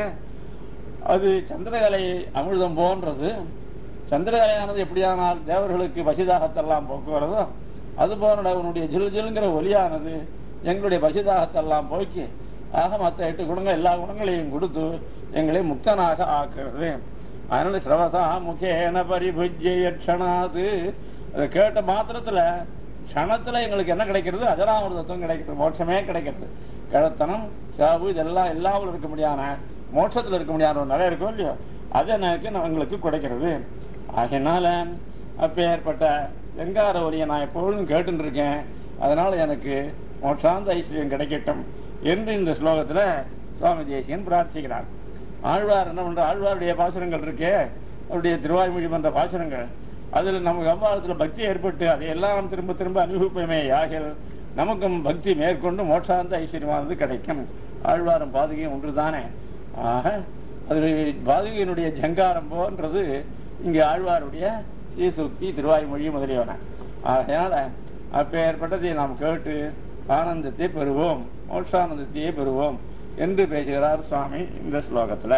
அது சந்திரகலை அமிர்தம் போன்றது சந்திரகலையானது எப்படியானால் தேவர்களுக்கு பசிதாகத்தெல்லாம் போக்குவரதோ அது போன்ற உன்னுடைய ஜில் ஜில்ங்கிற ஒலியானது எங்களுடைய பசிதாகத்தெல்லாம் போக்கி ஆக மற்ற எட்டு குணங்கள் எல்லா குணங்களையும் கொடுத்து எங்களை முக்தனாக ஆக்குறது அதனால சிரவசா முகேன பரிபுஜ்ய யட்சணாது அதை கேட்ட மாத்திரத்துல க்ஷணத்துல எங்களுக்கு என்ன கிடைக்கிறது அஜராமிருதத்துவம் கிடைக்கிறது மோட்சமே கிடைக்கிறது கிழத்தனம் சாவு இதெல்லாம் எல்லாவும் இருக்க முடியாத மோட்சத்துல இருக்க முடியாத ஒரு நிறைய இருக்கும் இல்லையோ அது எனக்கு எங்களுக்கு கிடைக்கிறது ஆகையினால அப்பேற்பட்ட வெங்கார ஒலியை நான் எப்பொழுதும் கேட்டுட்டு இருக்கேன் அதனால எனக்கு மோட்சாந்த ஐஸ்வர்யம் கிடைக்கட்டும் என்று இந்த ஸ்லோகத்துல சுவாமி தேசியன் பிரார்த்திக்கிறார் ஆழ்வார் என்ன பண்ற ஆழ்வாருடைய பாசுரங்கள் இருக்கே அவருடைய திருவாய்மொழி பண்ற பாசுரங்கள் அதுல நமக்கு அவ்வாரத்துல பக்தி ஏற்பட்டு அதையெல்லாம் திரும்ப திரும்ப அனுபவிப்பமே யாகில் நமக்கும் பக்தி மேற்கொண்டு மோட்சாந்த ஐஸ்வர்யமானது கிடைக்கும் ஆழ்வாரம் பாதுகையும் ஒன்றுதானே ஆக அது பாதுகையினுடைய ஜங்காரம் போன்றது இங்கே ஆழ்வாருடைய சீசுக்தி திருவாய்மொழி முதலியவன ஆகையால அப்பேற்பட்டதை நாம் கேட்டு ஆனந்தத்தை பெறுவோம் மோட்சானந்தத்தையே பெறுவோம் என்று பேசுகிறார் சுவாமி இந்த ஸ்லோகத்துல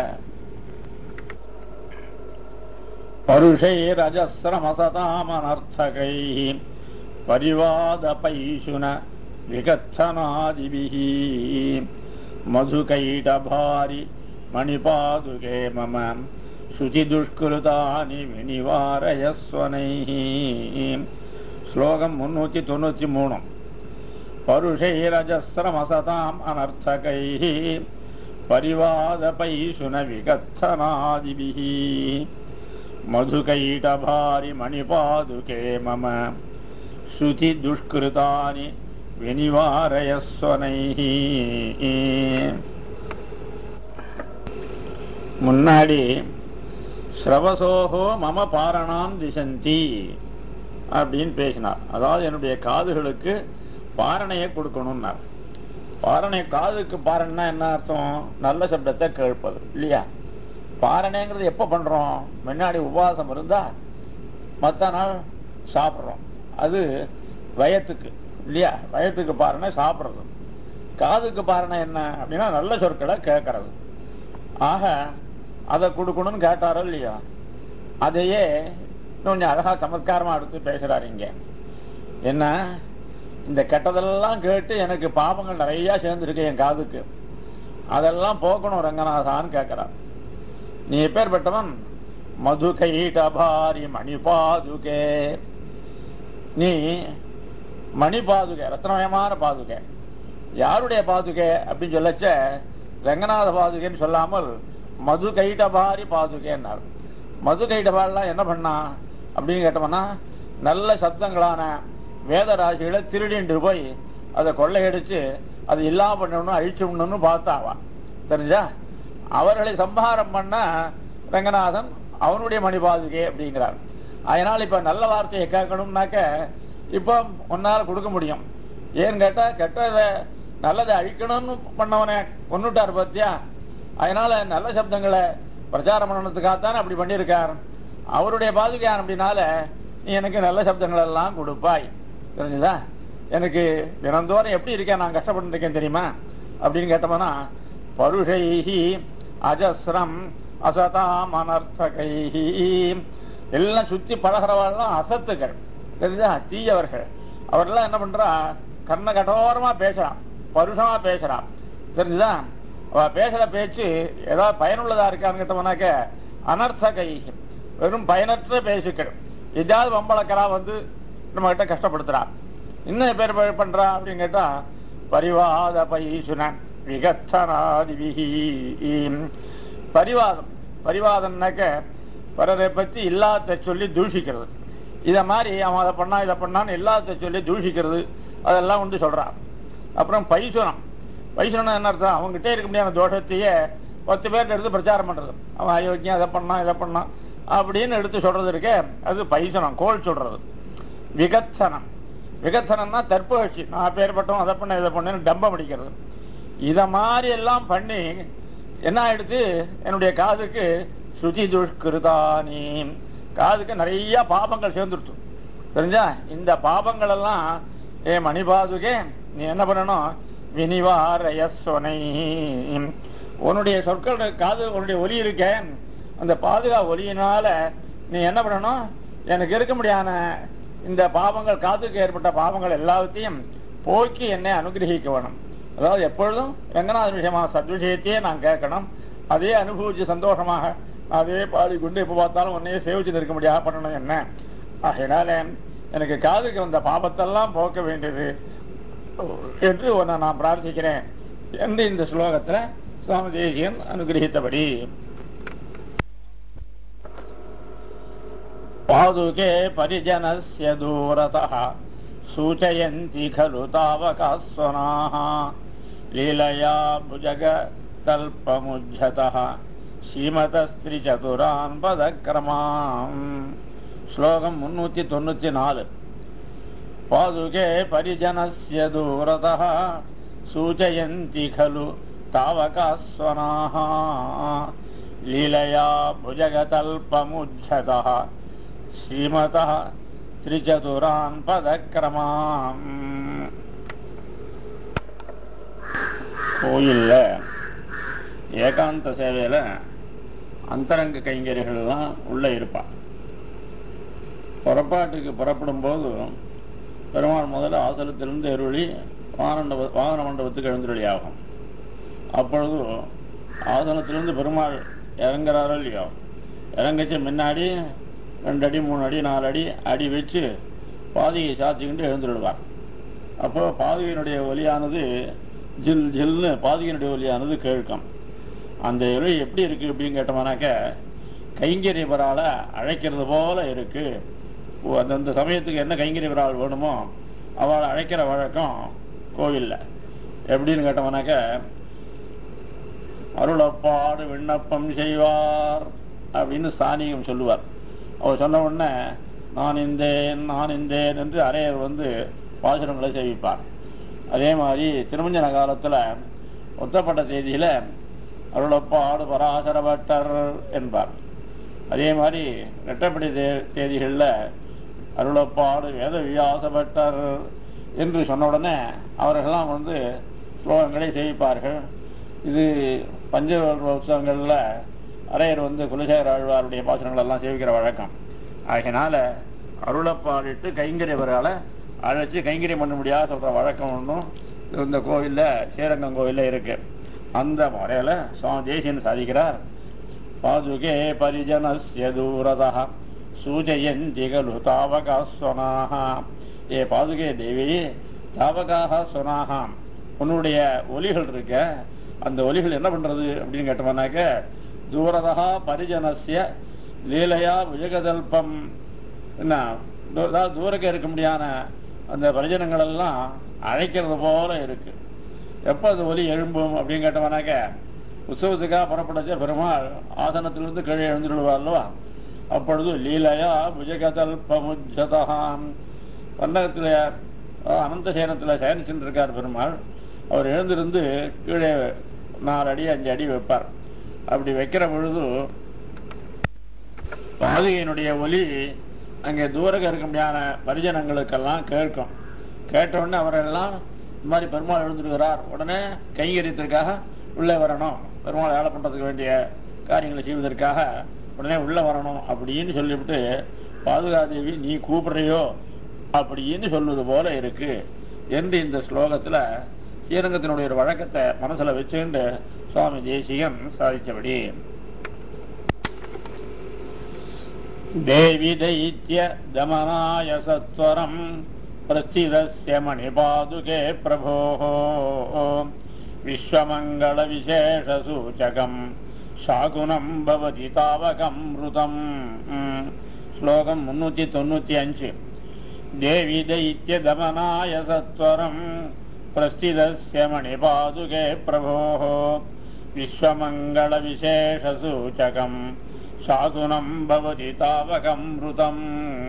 பருஷைரஜஸ்ரமசதாமனர்த்தகை பரிவாதபைஷுன விகத்தனாதிபிः மதுகைடபாரி மணிபாதுகே மம சுச்சிதுஷ்கிருதானி வினிவாரயஸ்வனைः ஸ்லோகம் முன்னூத்தி தொண்ணூத்தி மூணு பருஷைரஜஸ்ரமசதாம் அனர்த்தகைः परिवादपैषुन विगत्थनादिभिः मधुकैटभारि मणिपादुके मम श्रुतिदुष्कृतानि विनिवारयस्वनैः முன்னாடி ஸ்ரவசோகோ மம பாரணாம் திசந்தி அப்படின்னு பேசினார் அதாவது என்னுடைய காதுகளுக்கு பாரணையை கொடுக்கணும்னார் பாரணை காதுக்கு பாரணைனா என்ன அர்த்தம் நல்ல சப்தத்தை கேட்பது இல்லையா பாரணைங்கிறது எப்ப பண்றோம் முன்னாடி உபவாசம் இருந்தா மத்த நாள் சாப்பிடுறோம் அது வயத்துக்கு இல்லையா வயத்துக்கு பாரணை சாப்பிடுறது காதுக்கு பாரணை என்ன அப்படின்னா நல்ல சொற்களை கேட்கறது ஆக அதை கொடுக்கணும்னு கேட்டாரோ இல்லையா அதையே கொஞ்சம் அழகா சமத்காரமா எடுத்து பேசுறாரு இங்க என்ன இந்த கெட்டதெல்லாம் கேட்டு எனக்கு பாபங்கள் நிறைய சேர்ந்துருக்கு என் காதுக்கு அதெல்லாம் போக்கணும் ரங்கநாதான்னு கேட்கிறார் நீ எப்பேற்பட்டவன் மது கைடபாரி மணிபாதுகே நீ மணி பாதுகை ரத்னமயமான பாதுகை யாருடைய பாதுகை அப்படின்னு சொல்லச்ச ரங்கநாத பாதுகைன்னு சொல்லாமல் மது கைடபாரி பாதுகைன்னார் மது கைடபாலாம் என்ன பண்ணா அப்படின்னு கேட்டோம்னா நல்ல சப்தங்களான வேத ராசிகளை திருடிண்டு போய் அதை கொள்ளையடிச்சு அது இல்லாம பண்ணணும் அழிச்சுடணும்னு பார்த்தாவா தெரிஞ்சா அவர்களை சம்ஹாரம் பண்ண ரங்கநாதன் அவனுடைய மணிபாதுகை அப்படிங்கிறார் அதனால இப்ப நல்ல வார்த்தையை கேட்கணும்னாக்க இப்போ உன்னால கொடுக்க முடியும் ஏன்னு கேட்டா கெட்டதை நல்லதை அழிக்கணும்னு பண்ணவனை கொண்டுட்டார் பத்தியா அதனால நல்ல சப்தங்களை பிரச்சாரம் பண்ணணுத்துக்காகத்தானே அப்படி பண்ணியிருக்கார் அவருடைய பாதுகான் அப்படின்னால நீ எனக்கு நல்ல சப்தங்கள் எல்லாம் கொடுப்பாய் தெரிஞ்சுதா எனக்கு தினந்தோறும் எப்படி இருக்கேன் நான் கஷ்டப்பட்டு இருக்கேன் தெரியுமா அப்படின்னு கேட்டோம்னா பருஷைஹி அஜஸ்ரம் அசதாம் அனர்த்தகைஹி எல்லாம் சுத்தி பழகிறவாள்லாம் அசத்துக்கள் தெரிஞ்சா தீயவர்கள் அவரெல்லாம் என்ன பண்றா கண்ண கடோரமா பேசுறான் பருஷமா பேசுறான் தெரிஞ்சுதா அவ பேசுற பேச்சு ஏதாவது பயனுள்ளதா இருக்கான்னு கேட்டோம்னாக்க அனர்த்த கை வெறும் பயனற்ற பேசுக்கள் ஏதாவது வம்பளக்கரா வந்து நம்ம கிட்ட கஷ்டப்படுத்துறா இன்னும் பேர் ப- பண்றா அப்படின்னு கேட்டா பரிவாத பைசுன விகத்தனாதிபிஹி பரிவாதம் பரிவாதம்னாக்க பிறரை பத்தி இல்லாத சொல்லி தூஷிக்கிறது இத மாதிரி அவன் அதை பண்ணா இதை பண்ணான்னு இல்லாத சொல்லி தூஷிக்கிறது அதெல்லாம் வந்து சொல்றான் அப்புறம் பைசுனம் பைசுனம் என்ன அர்த்தம் அவங்ககிட்ட இருக்க முடியாத தோஷத்தையே பத்து பேர்ட்ட எடுத்து பிரச்சாரம் பண்றது அவன் அயோக்கியம் அதை பண்ணான் இதை பண்ணான் அப்படின்னு எடுத்து சொல்றது இருக்கே அது பைசனம் கோல் சொல்றது விகத்சனம் விகத்சனம்னா தற்புகழ்ச்சி நான் பேர்பட்டோம் அதை பண்ண இதை பண்ணேன்னு டம்பம் அடிக்கிறது இத மாதிரி எல்லாம் பண்ணி என்ன ஆயிடுச்சு என்னுடைய காதுக்கு சுதி துஷ்கிருதானி காதுக்கு நிறைய பாபங்கள் சேர்ந்துருச்சு தெரிஞ்சா இந்த பாபங்கள் எல்லாம் ஏ மணிபாதுகே நீ என்ன பண்ணணும் வினிவாரய சொனை உன்னுடைய சொற்கள் காது உன்னுடைய ஒலி இருக்க அந்த பாதுகா ஒலியினால நீ என்ன பண்ணணும் எனக்கு இருக்க முடியாத இந்த பாவங்கள் காதுக்கு ஏற்பட்ட பாவங்கள் எல்லாத்தையும் போக்கி என்னை அனுகிரகிக்க வேணும் அதாவது எப்பொழுதும் ரங்கநாத விஷயமா சத்விஷயத்தையே நான் கேட்கணும் அதே அனுபவிச்சு சந்தோஷமாக அதே பாடிக்கொண்டு எப்ப பார்த்தாலும் உன்னையே சேவிச்சு நிற்க முடியாத பண்ணணும் என்ன ஆகையினால எனக்கு காதுக்கு வந்த பாபத்தெல்லாம் போக்க வேண்டியது என்று உன்னை நான் பிரார்த்திக்கிறேன் என்று இந்த ஸ்லோகத்துல சுவாமி தேசியன் அனுகிரகித்தபடி पादुके परिजनस्य दूरतः सूचयन्ति खलु तावकास्वनाः लीलया भुजगतल्पमुज्झतः श्रीमतस्त्रिचतुरान् पदक्रमाम् श्लोकम् मुन्नूति தொண்ணூத்தி நாலு पादुके परिजनस्य दूरतः सूचयन्ति खलु तावकास्वनाः लीलया भुजगतल्पमुज्झतः ஸ்ரீமதः திரிச்சதுரான் பதக்கிரமாம் கோயில்ல ஏகாந்த சேவையில அந்தரங்க கைங்கரிகள் எல்லாம் உள்ள இருப்பான் புறப்பாட்டுக்கு புறப்படும் போது பெருமாள் முதல்ல ஆசலத்திலிருந்து எருளி வாகன வாகன மண்டபத்துக்கு எழுந்தருளி ஆகும் அப்பொழுது ஆசனத்திலிருந்து பெருமாள் இறங்குறாரோ இல்லையோ இறங்கச்சு முன்னாடி ரெண்டு அடி மூணு அடி நாலு அடி அடி வச்சு பாதையை சாத்திக்கிட்டு எழுந்துடுவார் அப்போ பாதையினுடைய ஒலியானது ஜில் ஜில்னு பாதையினுடைய ஒலியானது கேட்கும் அந்த ஒலி எப்படி இருக்கு அப்படின்னு கேட்டோம்னாக்க கைங்கரியவரால அழைக்கிறது போல இருக்கு ஓ, அந்தந்த சமயத்துக்கு என்ன கைங்கரியவரால் வேணுமோ அவளை அழைக்கிற வழக்கம் கோவில்ல எப்படின்னு கேட்டோம்னாக்க அருளப்பாடு விண்ணப்பம் செய்வார் அப்படின்னு சாணியம் சொல்லுவார் அவர் சொன்ன உடனே நான் இந்தேன் நான் இந்தேன் என்று அரையர் வந்து பாசுரங்களை சேவிப்பார் அதே மாதிரி திருமஞ்சன காலத்துல ஒத்தப்பட்ட தேதியில அருளப்பாடு பராசரபட்டர் என்பார் அதே மாதிரி ரெட்டப்படி தே தேதிகள்ல அருளப்பாடு வேத வியாசபட்டர் என்று சொன்ன உடனே அவர்கள்லாம் வந்து ஸ்லோகங்களை சேவிப்பார்கள் இது பஞ்சவர்ண உற்சவங்கள்ல அரையர் வந்து குலசேகர ஆழ்வாருடைய பாசனங்கள் எல்லாம் சேவிக்கிற வழக்கம் ஆகையினால அருளப்பாடிட்டு கைங்கரியவர்களை அழைச்சு கைங்கரியம் பண்ண முடியாத சொல்ற வழக்கம் ஒன்றும் இந்த கோவில்ல ஸ்ரீரங்கம் கோவில்ல இருக்கு அந்த முறையில சுவாமி தேசியன் சாதிக்கிறார் பாதுகே பரிஜனஸ்ய தூரதா சூஜயந்தி கலு தாவகா ஸ்வனாக ஏ பாதுகே தேவி தாவகாக ஸ்வனாக உன்னுடைய ஒலிகள் இருக்க அந்த ஒலிகள் என்ன பண்றது அப்படின்னு கேட்டோம்னாக்க தூரதா பரிஜனஸ்ய லீலையா விஜகதல்பம் என்ன தூ- அதாவது தூரக்க இருக்க முடியாத அந்த பரிஜனங்கள் எல்லாம் அழைக்கிறது போல இருக்கு எப்ப அது ஒலி எழும்பும் அப்படின்னு கேட்டோம்னாக்க உற்சவத்துக்காக புறப்படச்ச பெருமாள் ஆசனத்திலிருந்து கீழே எழுந்துடுவார் அல்லவா அப்பொழுது லீலையா புஜகதல்பமுஜதகாம் பன்னகத்துல அஹ், அனந்த சேனத்துல சயனிச்சுட்டு இருக்கார் பெருமாள் அவர் எழுந்திருந்து கீழே நாலு அடி அஞ்சு அடி வைப்பார் அப்படி வைக்கிற பொழுது பாதுகையினுடைய ஒலி அங்கே தூரக இருக்க முடியாத பரிஜனங்களுக்கெல்லாம் கேட்கும் கேட்ட உடனே அவரெல்லாம் இந்த மாதிரி பெருமாள் எழுந்துருக்கிறார் உடனே கைங்கரியத்திற்காக உள்ளே வரணும் பெருமாள் வேலை பண்றதுக்கு வேண்டிய காரியங்களை செய்வதற்காக உடனே உள்ள வரணும் அப்படின்னு சொல்லிவிட்டு பாதுகாதேவி நீ கூப்பிடுறியோ அப்படின்னு சொல்வது போல இருக்கு என்று இந்த ஸ்லோகத்துல ஸ்ரீரங்கத்தினுடைய ஒரு வழக்கத்தை மனசுல வச்சுண்டு சுவாமி தேசிகன் சாதிச்சபடி தேவி தைத்திய தமனாய சத்வரம் பிரஸ்திதஸ்ய மணிபாதுகே பிரபோः विश्वमङ्गलविशेषसूचकम् शाकुनम् भवति तावकम् ऋतम् श्लोकम् मुन्नूति தொண்ணூத்தி அஞ்சு देवि दैत्यदमनाय सत्वरम् प्रस्थितस्य मणिपादुके प्रभोः विश्वमङ्गलविशेषसूचकम् शाकुनम् भवति तावकम् ऋतम्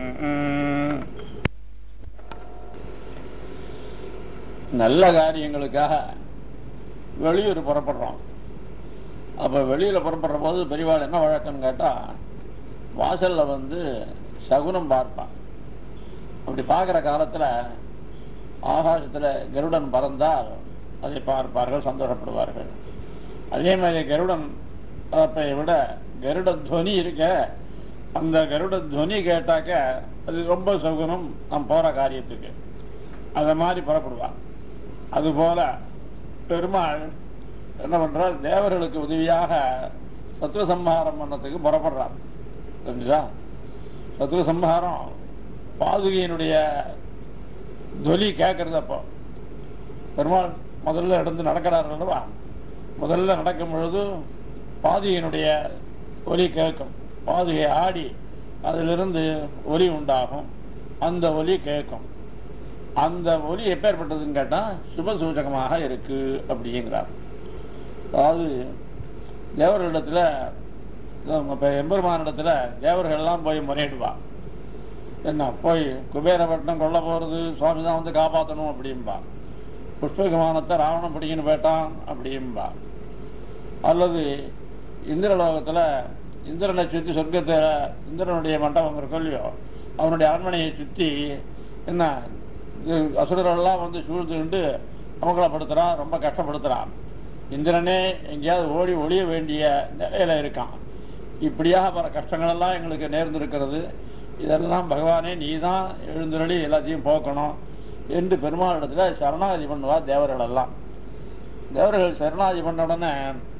நல்ல காரியங்களுக்காக வெளியூர் புறப்படுறோம் அப்ப வெளியில புறப்படுற போது பெரியவாள் என்ன வழக்கம்னு கேட்டா வாசல்ல வந்து சகுனம் பார்ப்பான் அப்படி பார்க்கிற காலத்துல ஆகாசத்துல கருடன் பறந்தால் அதை பார்ப்பார்கள் சந்தோஷப்படுவார்கள் அதே மாதிரி கருடன் பறப்பை விட கருட துவனி இருக்க அந்த கருட துவனி கேட்டாக்க அது ரொம்ப சகுனம் நாம் போற காரியத்துக்கு அத மாதிரி புறப்படுவான் அதுபோல பெருமாள் என்ன பண்றார் தேவர்களுக்கு உதவியாக சத்ரு சம்ஹாரம் பண்ணத்துக்கு புறப்படுறார் தெரிஞ்சுதா சத்ரு சம்ஹாரம் பாதுகையினுடைய தொலி கேட்கறது அப்போ பெருமாள் முதல்ல இடந்து நடக்கிறார் அல்லவா முதல்ல நடக்கும் பொழுது பாதுகையினுடைய ஒலி கேட்கும் பாதுகை ஆடி அதிலிருந்து ஒலி உண்டாகும் அந்த ஒலி கேட்கும் அந்த ஒலி எப்பேற்பட்டதுன்னு கேட்டா சுப சூச்சகமாக இருக்கு அப்படிங்கிறார் அதாவது தேவர்களிடத்துல இப்ப எம்பெருமானிடத்துல தேவர்கள் எல்லாம் போய் முறையிடுவா என்ன போய் குபேரப்பட்டினம் கொல்ல போறது சுவாமி தான் வந்து காப்பாற்றணும் அப்படிம்பா புஷ்ப விமானத்தை ராவணம் பிடிக்கணும் போயிட்டான் அப்படிம்பா அல்லது இந்திரலோகத்துல இந்திரனை சுத்தி சொர்க்கத்தை இந்திரனுடைய மண்டபம் இருக்கும் இல்லையோ அவனுடைய அரண்மனையை சுத்தி என்ன இது அசுரரெல்லாம் வந்து சூழ்ந்துண்டு அமங்கலப்படுத்துறான் ரொம்ப கஷ்டப்படுத்துறான் இந்திரனே எங்கேயாவது ஓடி ஒளிய வேண்டிய நிலையில இருக்கான் இப்படியாக பல கஷ்டங்கள் எல்லாம் எங்களுக்கு நேர்ந்திருக்கிறது இதெல்லாம் பகவானே நீ தான் எழுந்துருளி எல்லாத்தையும் போக்கணும் என்று பெருமாளிடத்துல சரணாகதி பண்ணுவா தேவர்கள் எல்லாம் தேவர்கள் சரணாகதி பண்ண உடனே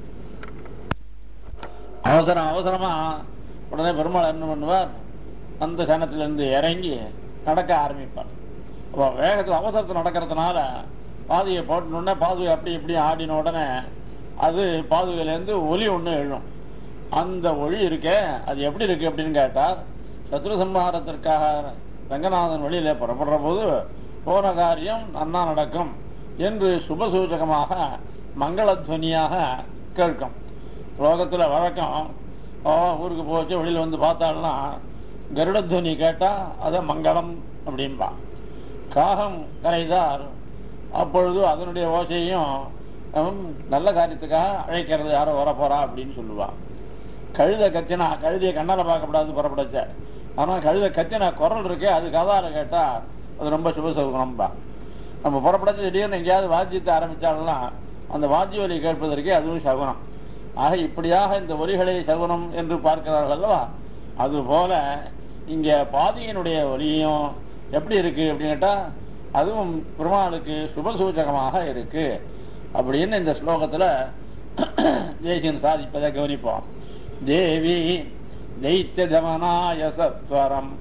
அவசரம் அவசரமா உடனே பெருமாள் என்ன பண்ணுவார் அந்த சனத்திலிருந்து இறங்கி நடக்க ஆரம்பிப்பார் அப்போ வேகத்தில் அவசரத்தில் நடக்கிறதுனால பாதுகை போட்டணுன்னே பாதுகை அப்படி இப்படி ஆடின உடனே அது பாதுகையிலேருந்து ஒலி ஒன்று எழும் அந்த ஒளி இருக்கே அது எப்படி இருக்கு அப்படின்னு கேட்டார் சத்ரு சம்ஹாரத்திற்காக ரங்கநாதன் வெளியில புறப்படுற போது போன காரியம் நன்னா நடக்கும் என்று சுபசூச்சகமாக மங்களத்வனியாக கேட்கும் லோகத்துல வழக்கம் ஓ ஊருக்கு போச்சு வெளியில வந்து பார்த்தாள்னா கருடத்வனி கேட்டா அதை மங்களம் அப்படின்பா காகம் கரைதார் அப்பொழுது அதனுடைய ஓசையும் அவன் நல்ல காரியத்துக்காக அழைக்கிறது யாரோ வர போறா அப்படின்னு சொல்லுவான் கழுத கத்தினா கழுதையை கண்ணால பார்க்கக்கூடாது புறப்படச்ச ஆனா கழுத கத்தினா குரல் இருக்கே அது கதால கேட்டா அது ரொம்ப சுபசகுனம்பா நம்ம புறப்படச்சு திடீர்னு எங்கேயாவது வாத்தியத்தை ஆரம்பிச்சாலும்னா அந்த வாத்திய ஒலி கேட்பதற்கே அதுவும் சகுனம் ஆக இப்படியாக இந்த ஒலிகளை சகுனம் என்று பார்க்கிறார்கள் அல்லவா அது போல இங்க பாதியினுடைய ஒலியும் எப்படி இருக்கு அப்படின்னு கேட்டா அதுவும் பெருமாளுக்கு சுபசூச்சகமாக இருக்கு அப்படின்னு இந்த ஸ்லோகத்துல ஜெய்சின் சாதிப்பதை கவனிப்போம் தேவி தைத்திய தமனாய சத்வரம்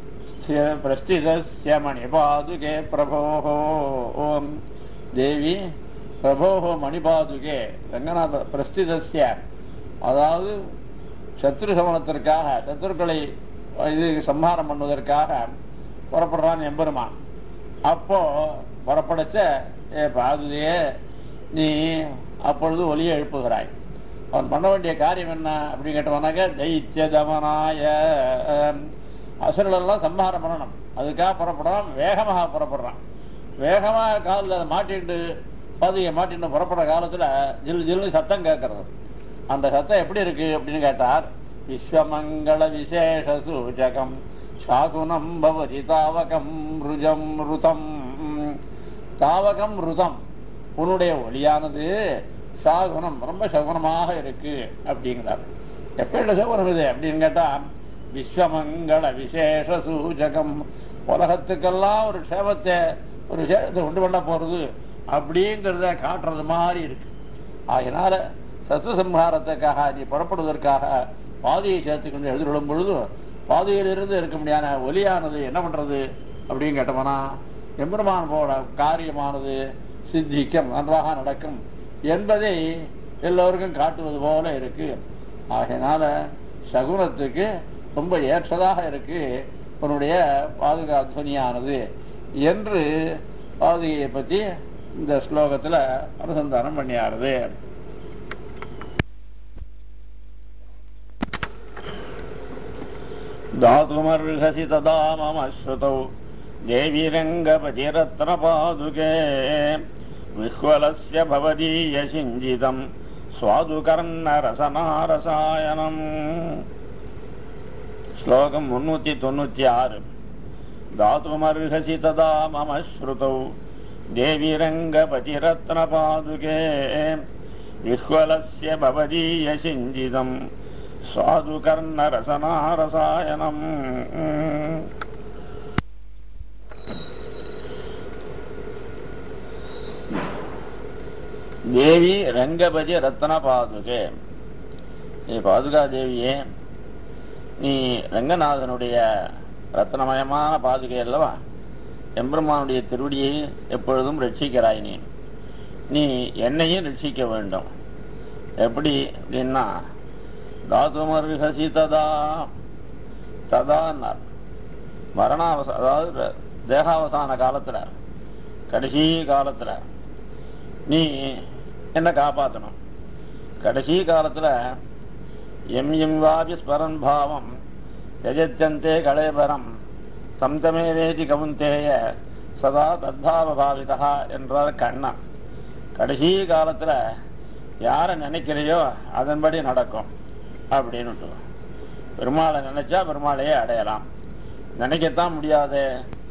பிரஸ்திதஸ்ய மணிபாதுகே பிரபோஹோ ஓம் தேவி பிரபோஹோ மணிபாதுகே ரங்கநாத பிரஸ்திதஸ்ய அதாவது சத்ரு சமனத்திற்காக சத்துருக்களை இது சம்ஹாரம் பண்ணுவதற்காக புறப்படுறான் எம்பெருமான் அப்போ புறப்படச்ச ஏ பாதுதே நீ அப்பொழுது ஒலியை எழுப்புகிறாய் அவன் பண்ண வேண்டிய காரியம் என்ன அப்படின்னு கேட்டவனாக்க தைத்திய தமனாய அசுரலெல்லாம் சம்ஹாரம் பண்ணணும் அதுக்காக புறப்படுறான் வேகமாக புறப்படுறான் வேகமாக காலில் அதை மாட்டிட்டு பாதையை மாட்டிட்டு புறப்படுற காலத்துல ஜில் ஜில்னு சத்தம் கேட்கறது அந்த சத்தம் எப்படி இருக்கு அப்படின்னு கேட்டார் விஸ்வமங்கள விசேஷ சூச்சகம் சாகுனம் பவதி தாவகம் ருஜம் ருதம் தாவகம் ருதம் உன்னுடைய ஒளியானது சாகுனம் ரொம்ப சகுனமாக இருக்கு அப்படிங்கிறார் எப்பேட்ட சௌரம் இது அப்படின்னு கேட்டா விஸ்வமங்கள விசேஷ சூச்சகம் உலகத்துக்கெல்லாம் ஒரு க்ஷேமத்தை ஒரு விசேஷத்தை கொண்டு பண்ண போறது அப்படிங்கிறத காட்டுறது மாதிரி இருக்கு ஆகினால சத்வ சம்ஹாரத்துக்காக நீ புறப்படுவதற்காக பாதையை சேர்த்துக்கொண்டு எழுதிவிடும் பொழுது பாதையிலிருந்து இருக்க முடியாத ஒலியானது என்ன பண்றது அப்படின்னு கேட்டோம்னா எம்பெருமான் போட காரியமானது சித்திக்கும் நன்றாக நடக்கும் என்பதை எல்லோருக்கும் காட்டுவது போல இருக்கு ஆகையினால சகுனத்துக்கு ரொம்ப ஏற்றதாக இருக்கு உன்னுடைய பாதுகா துவனியானது என்று பாதுகையை பத்தி இந்த ஸ்லோகத்துல அனுசந்தானம் பண்ணியாருது दातुमर्हसि तदा मम श्रुतौ देवी रङ्गपतिरत्नपादुके विह्वलस्य भवदीयसिञ्जितम् स्वादुकर्णरसनारसायनम् श्लोकम् मुन्नूति தொண்ணூத்தி ஆறு दातुमर्हसि तदा मम श्रुतौ देवी रङ्गपतिरत्नपादुके विह्वलस्य भवदीयसिञ्जितम् स्वादुकर्णरसनारसायनम् தேவி ரங்கபதி ரத்ன பாதுகே ஏ பாதுகா தேவியே நீ ரங்கநாதனுடைய ரத்னமயமான பாதுகை அல்லவா எம்பெருமானுடைய திருவடியை எப்பொழுதும் ரட்சிக்கிறாய் நீ நீ என்னையும் ரட்சிக்க வேண்டும் எப்படி அப்படின்னா தாதுமர்ஹசி ததா ததான்னார் மரணாவச அதாவது தேகாவசான காலத்துல கடைசி காலத்துல நீ என்ன காப்பாற்றணும் கடைசி காலத்துல எம் எம் வாபி ஸ்மரன் பாவம் தெஜத்தந்தே கலேபரம் தம் தமே வேதி கவுந்தேய சதா தத்தாவ பாவிதா என்றார் கண்ணன் கடைசி காலத்துல யாரை நினைக்கிறையோ அதன்படி நடக்கும் அப்படின்னு பெருமாளை நினைச்சா பெருமாளையே அடையலாம் நினைக்கத்தான் முடியாது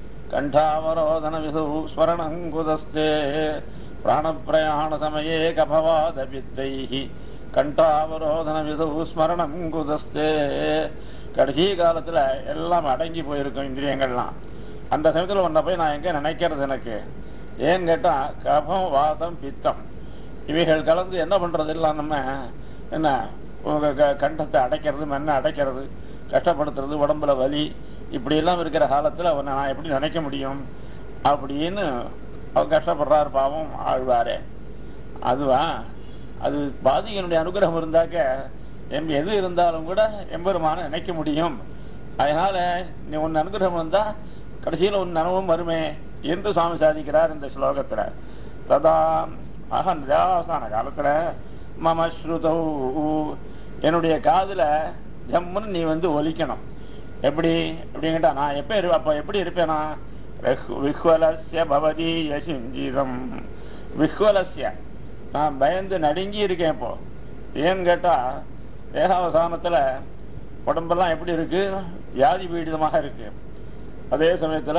கண்டாவரோதன விசு ஸ்மரணங்குதஸ்தே பிராணப்பிரயாண சமயே கபவாத பித்தைஹி கண்டாவரோதன விசு ஸ்மரணங்குதஸ்தே கடைசி காலத்துல எல்லாம் அடங்கி போயிருக்கும் இந்திரியங்கள்லாம் அந்த சமயத்துல உன்னை போய் நான் எங்க நினைக்கிறது எனக்கு ஏன்னு கேட்டா கபம் வாதம் பித்தம் இவைகள் கலந்து என்ன பண்றது எல்லாம் நம்ம என்ன உங்க க- கண்டத்தை அடைக்கிறது மண்ணை அடைக்கிறது கஷ்டப்படுத்துறது உடம்புல வலி இப்படி எல்லாம் இருக்கிற காலத்துல அவனை நான் எப்படி நினைக்க முடியும் அப்படின்னு அவர் கஷ்டப்படுறாரு பாவம் ஆழ்வாரே அதுவா அது பாதிகனுடைய அனுகிரகம் இருந்தாக்க எம் எது இருந்தாலும் கூட எம்பெருமான நினைக்க முடியும் அதனால நீ உன் அனுகிரகம் இருந்தா கடைசியில உன் நனவும் வருமே என்று சுவாமி சாதிக்கிறார் இந்த ஸ்லோகத்துல ததா அகன் தேவாசான காலத்துல மம ஸ்ருதௌ என்னுடைய காதுல ஜம்முன்னு நீ வந்து ஒலிக்கணும் எப்படி அப்படிங்கிட்டா நான் எப்ப இரு அப்ப எப்படி இருப்பேனா விஹ்- விஹ்வலஸ்ய பவதி யசிஞ்சீதம் விஹ்வலஸ்ய நான் பயந்து நடுங்கி இருக்கேன் இப்போ ஏன்னு கேட்டா தேகாவசானத்துல உடம்பெல்லாம் எப்படி இருக்கு வியாதி பீடிதமாக இருக்கு அதே சமயத்துல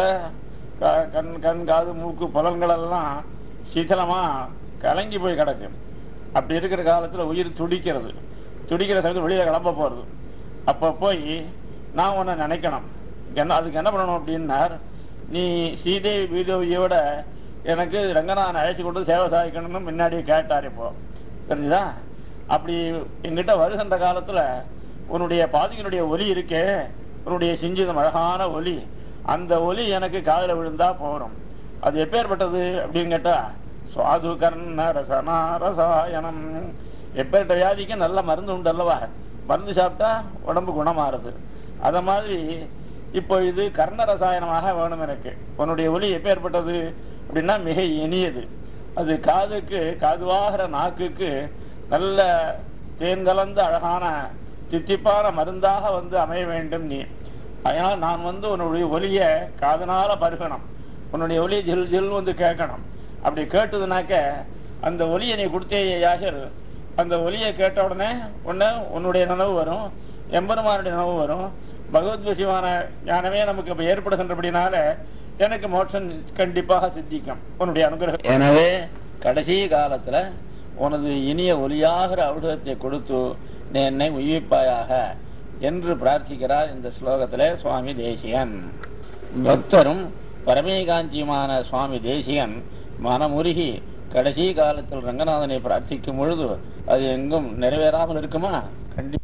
க- கண் கண் காது மூக்கு புலன்கள் எல்லாம் சீதளமா கலங்கி போய் கிடக்கு அப்படி இருக்கிற காலத்துல உயிர் துடிக்கிறது துடிக்கிற சமயத்துல வெளியே கிளம்ப போறது அப்ப போய் நான் உன்னை நினைக்கணும் என்ன அதுக்கு என்ன பண்ணணும் அப்படின்னார் நீ சீதை வீடியோவியோட எனக்கு ரங்கநாதன் அழைச்சி கொண்டு சேவை சாதிக்கணும்னு முன்னாடி கேட்டார் இப்போ தெரிஞ்சுதா அப்படி என்கிட்ட வருகின்ற காலத்துல உன்னுடைய பாதிகளுடைய ஒலி இருக்கே உன்னுடைய சிஞ்சிதம் அழகான ஒலி அந்த ஒலி எனக்கு காதுல விழுந்தா போறோம் அது எப்பேற்பட்டது அப்படின்னு கேட்டா சுவாது கர்ண ரசனா ரசாயனம் எப்பேற்பட்ட வியாதிக்கு நல்ல மருந்து உண்டு அல்லவா மருந்து சாப்பிட்டா உடம்பு குணமாறுது அத மாதிரி இப்போ இது கர்ண ரசாயனமாக வேணும் எனக்கு உன்னுடைய ஒலி எப்பேற்பட்டது அப்படின்னா மிக இனியது அது காதுக்கு காதுவாகிற நாக்குக்கு நல்ல தேன் கலந்த அழகான தித்திப்பான மருந்தாக வந்து அமைய வேண்டும் நீ அதனால் நான் வந்து உன்னுடைய ஒலிய காதனால பருகணும் உன்னுடைய ஒலி ஜில் ஜில் வந்து கேட்கணும் அப்படி கேட்டதுனாக்க அந்த ஒலியை நீ கொடுத்தேயாக அந்த ஒலியை கேட்ட உடனே உன்ன உன்னுடைய நினைவு வரும் எம்பெருமானுடைய நினைவு வரும் பகவத் விஷயமான ஞானமே நமக்கு இப்ப ஏற்படுகின்றபடினால எனக்கு மோட்சம் கண்டிப்பாக சித்திக்கும் உன்னுடைய அனுகிரகம் எனவே கடைசி காலத்துல உனது இனிய ஒலியாகிற அவுடகத்தை கொடுத்து நீ என்னை உய்விப்பாயாக என்று பிரார்த்திக்கிறார் இந்த ஸ்லோகத்திலே சுவாமி தேசிகன் பக்தரும் பரமேகாஞ்சியுமான சுவாமி தேசிகன் மனமுருகி கடைசி காலத்தில் ரங்கநாதனை பிரார்த்திக்கும் பொழுது அது எங்கும் நிறைவேறாமல் இருக்குமா கண்டி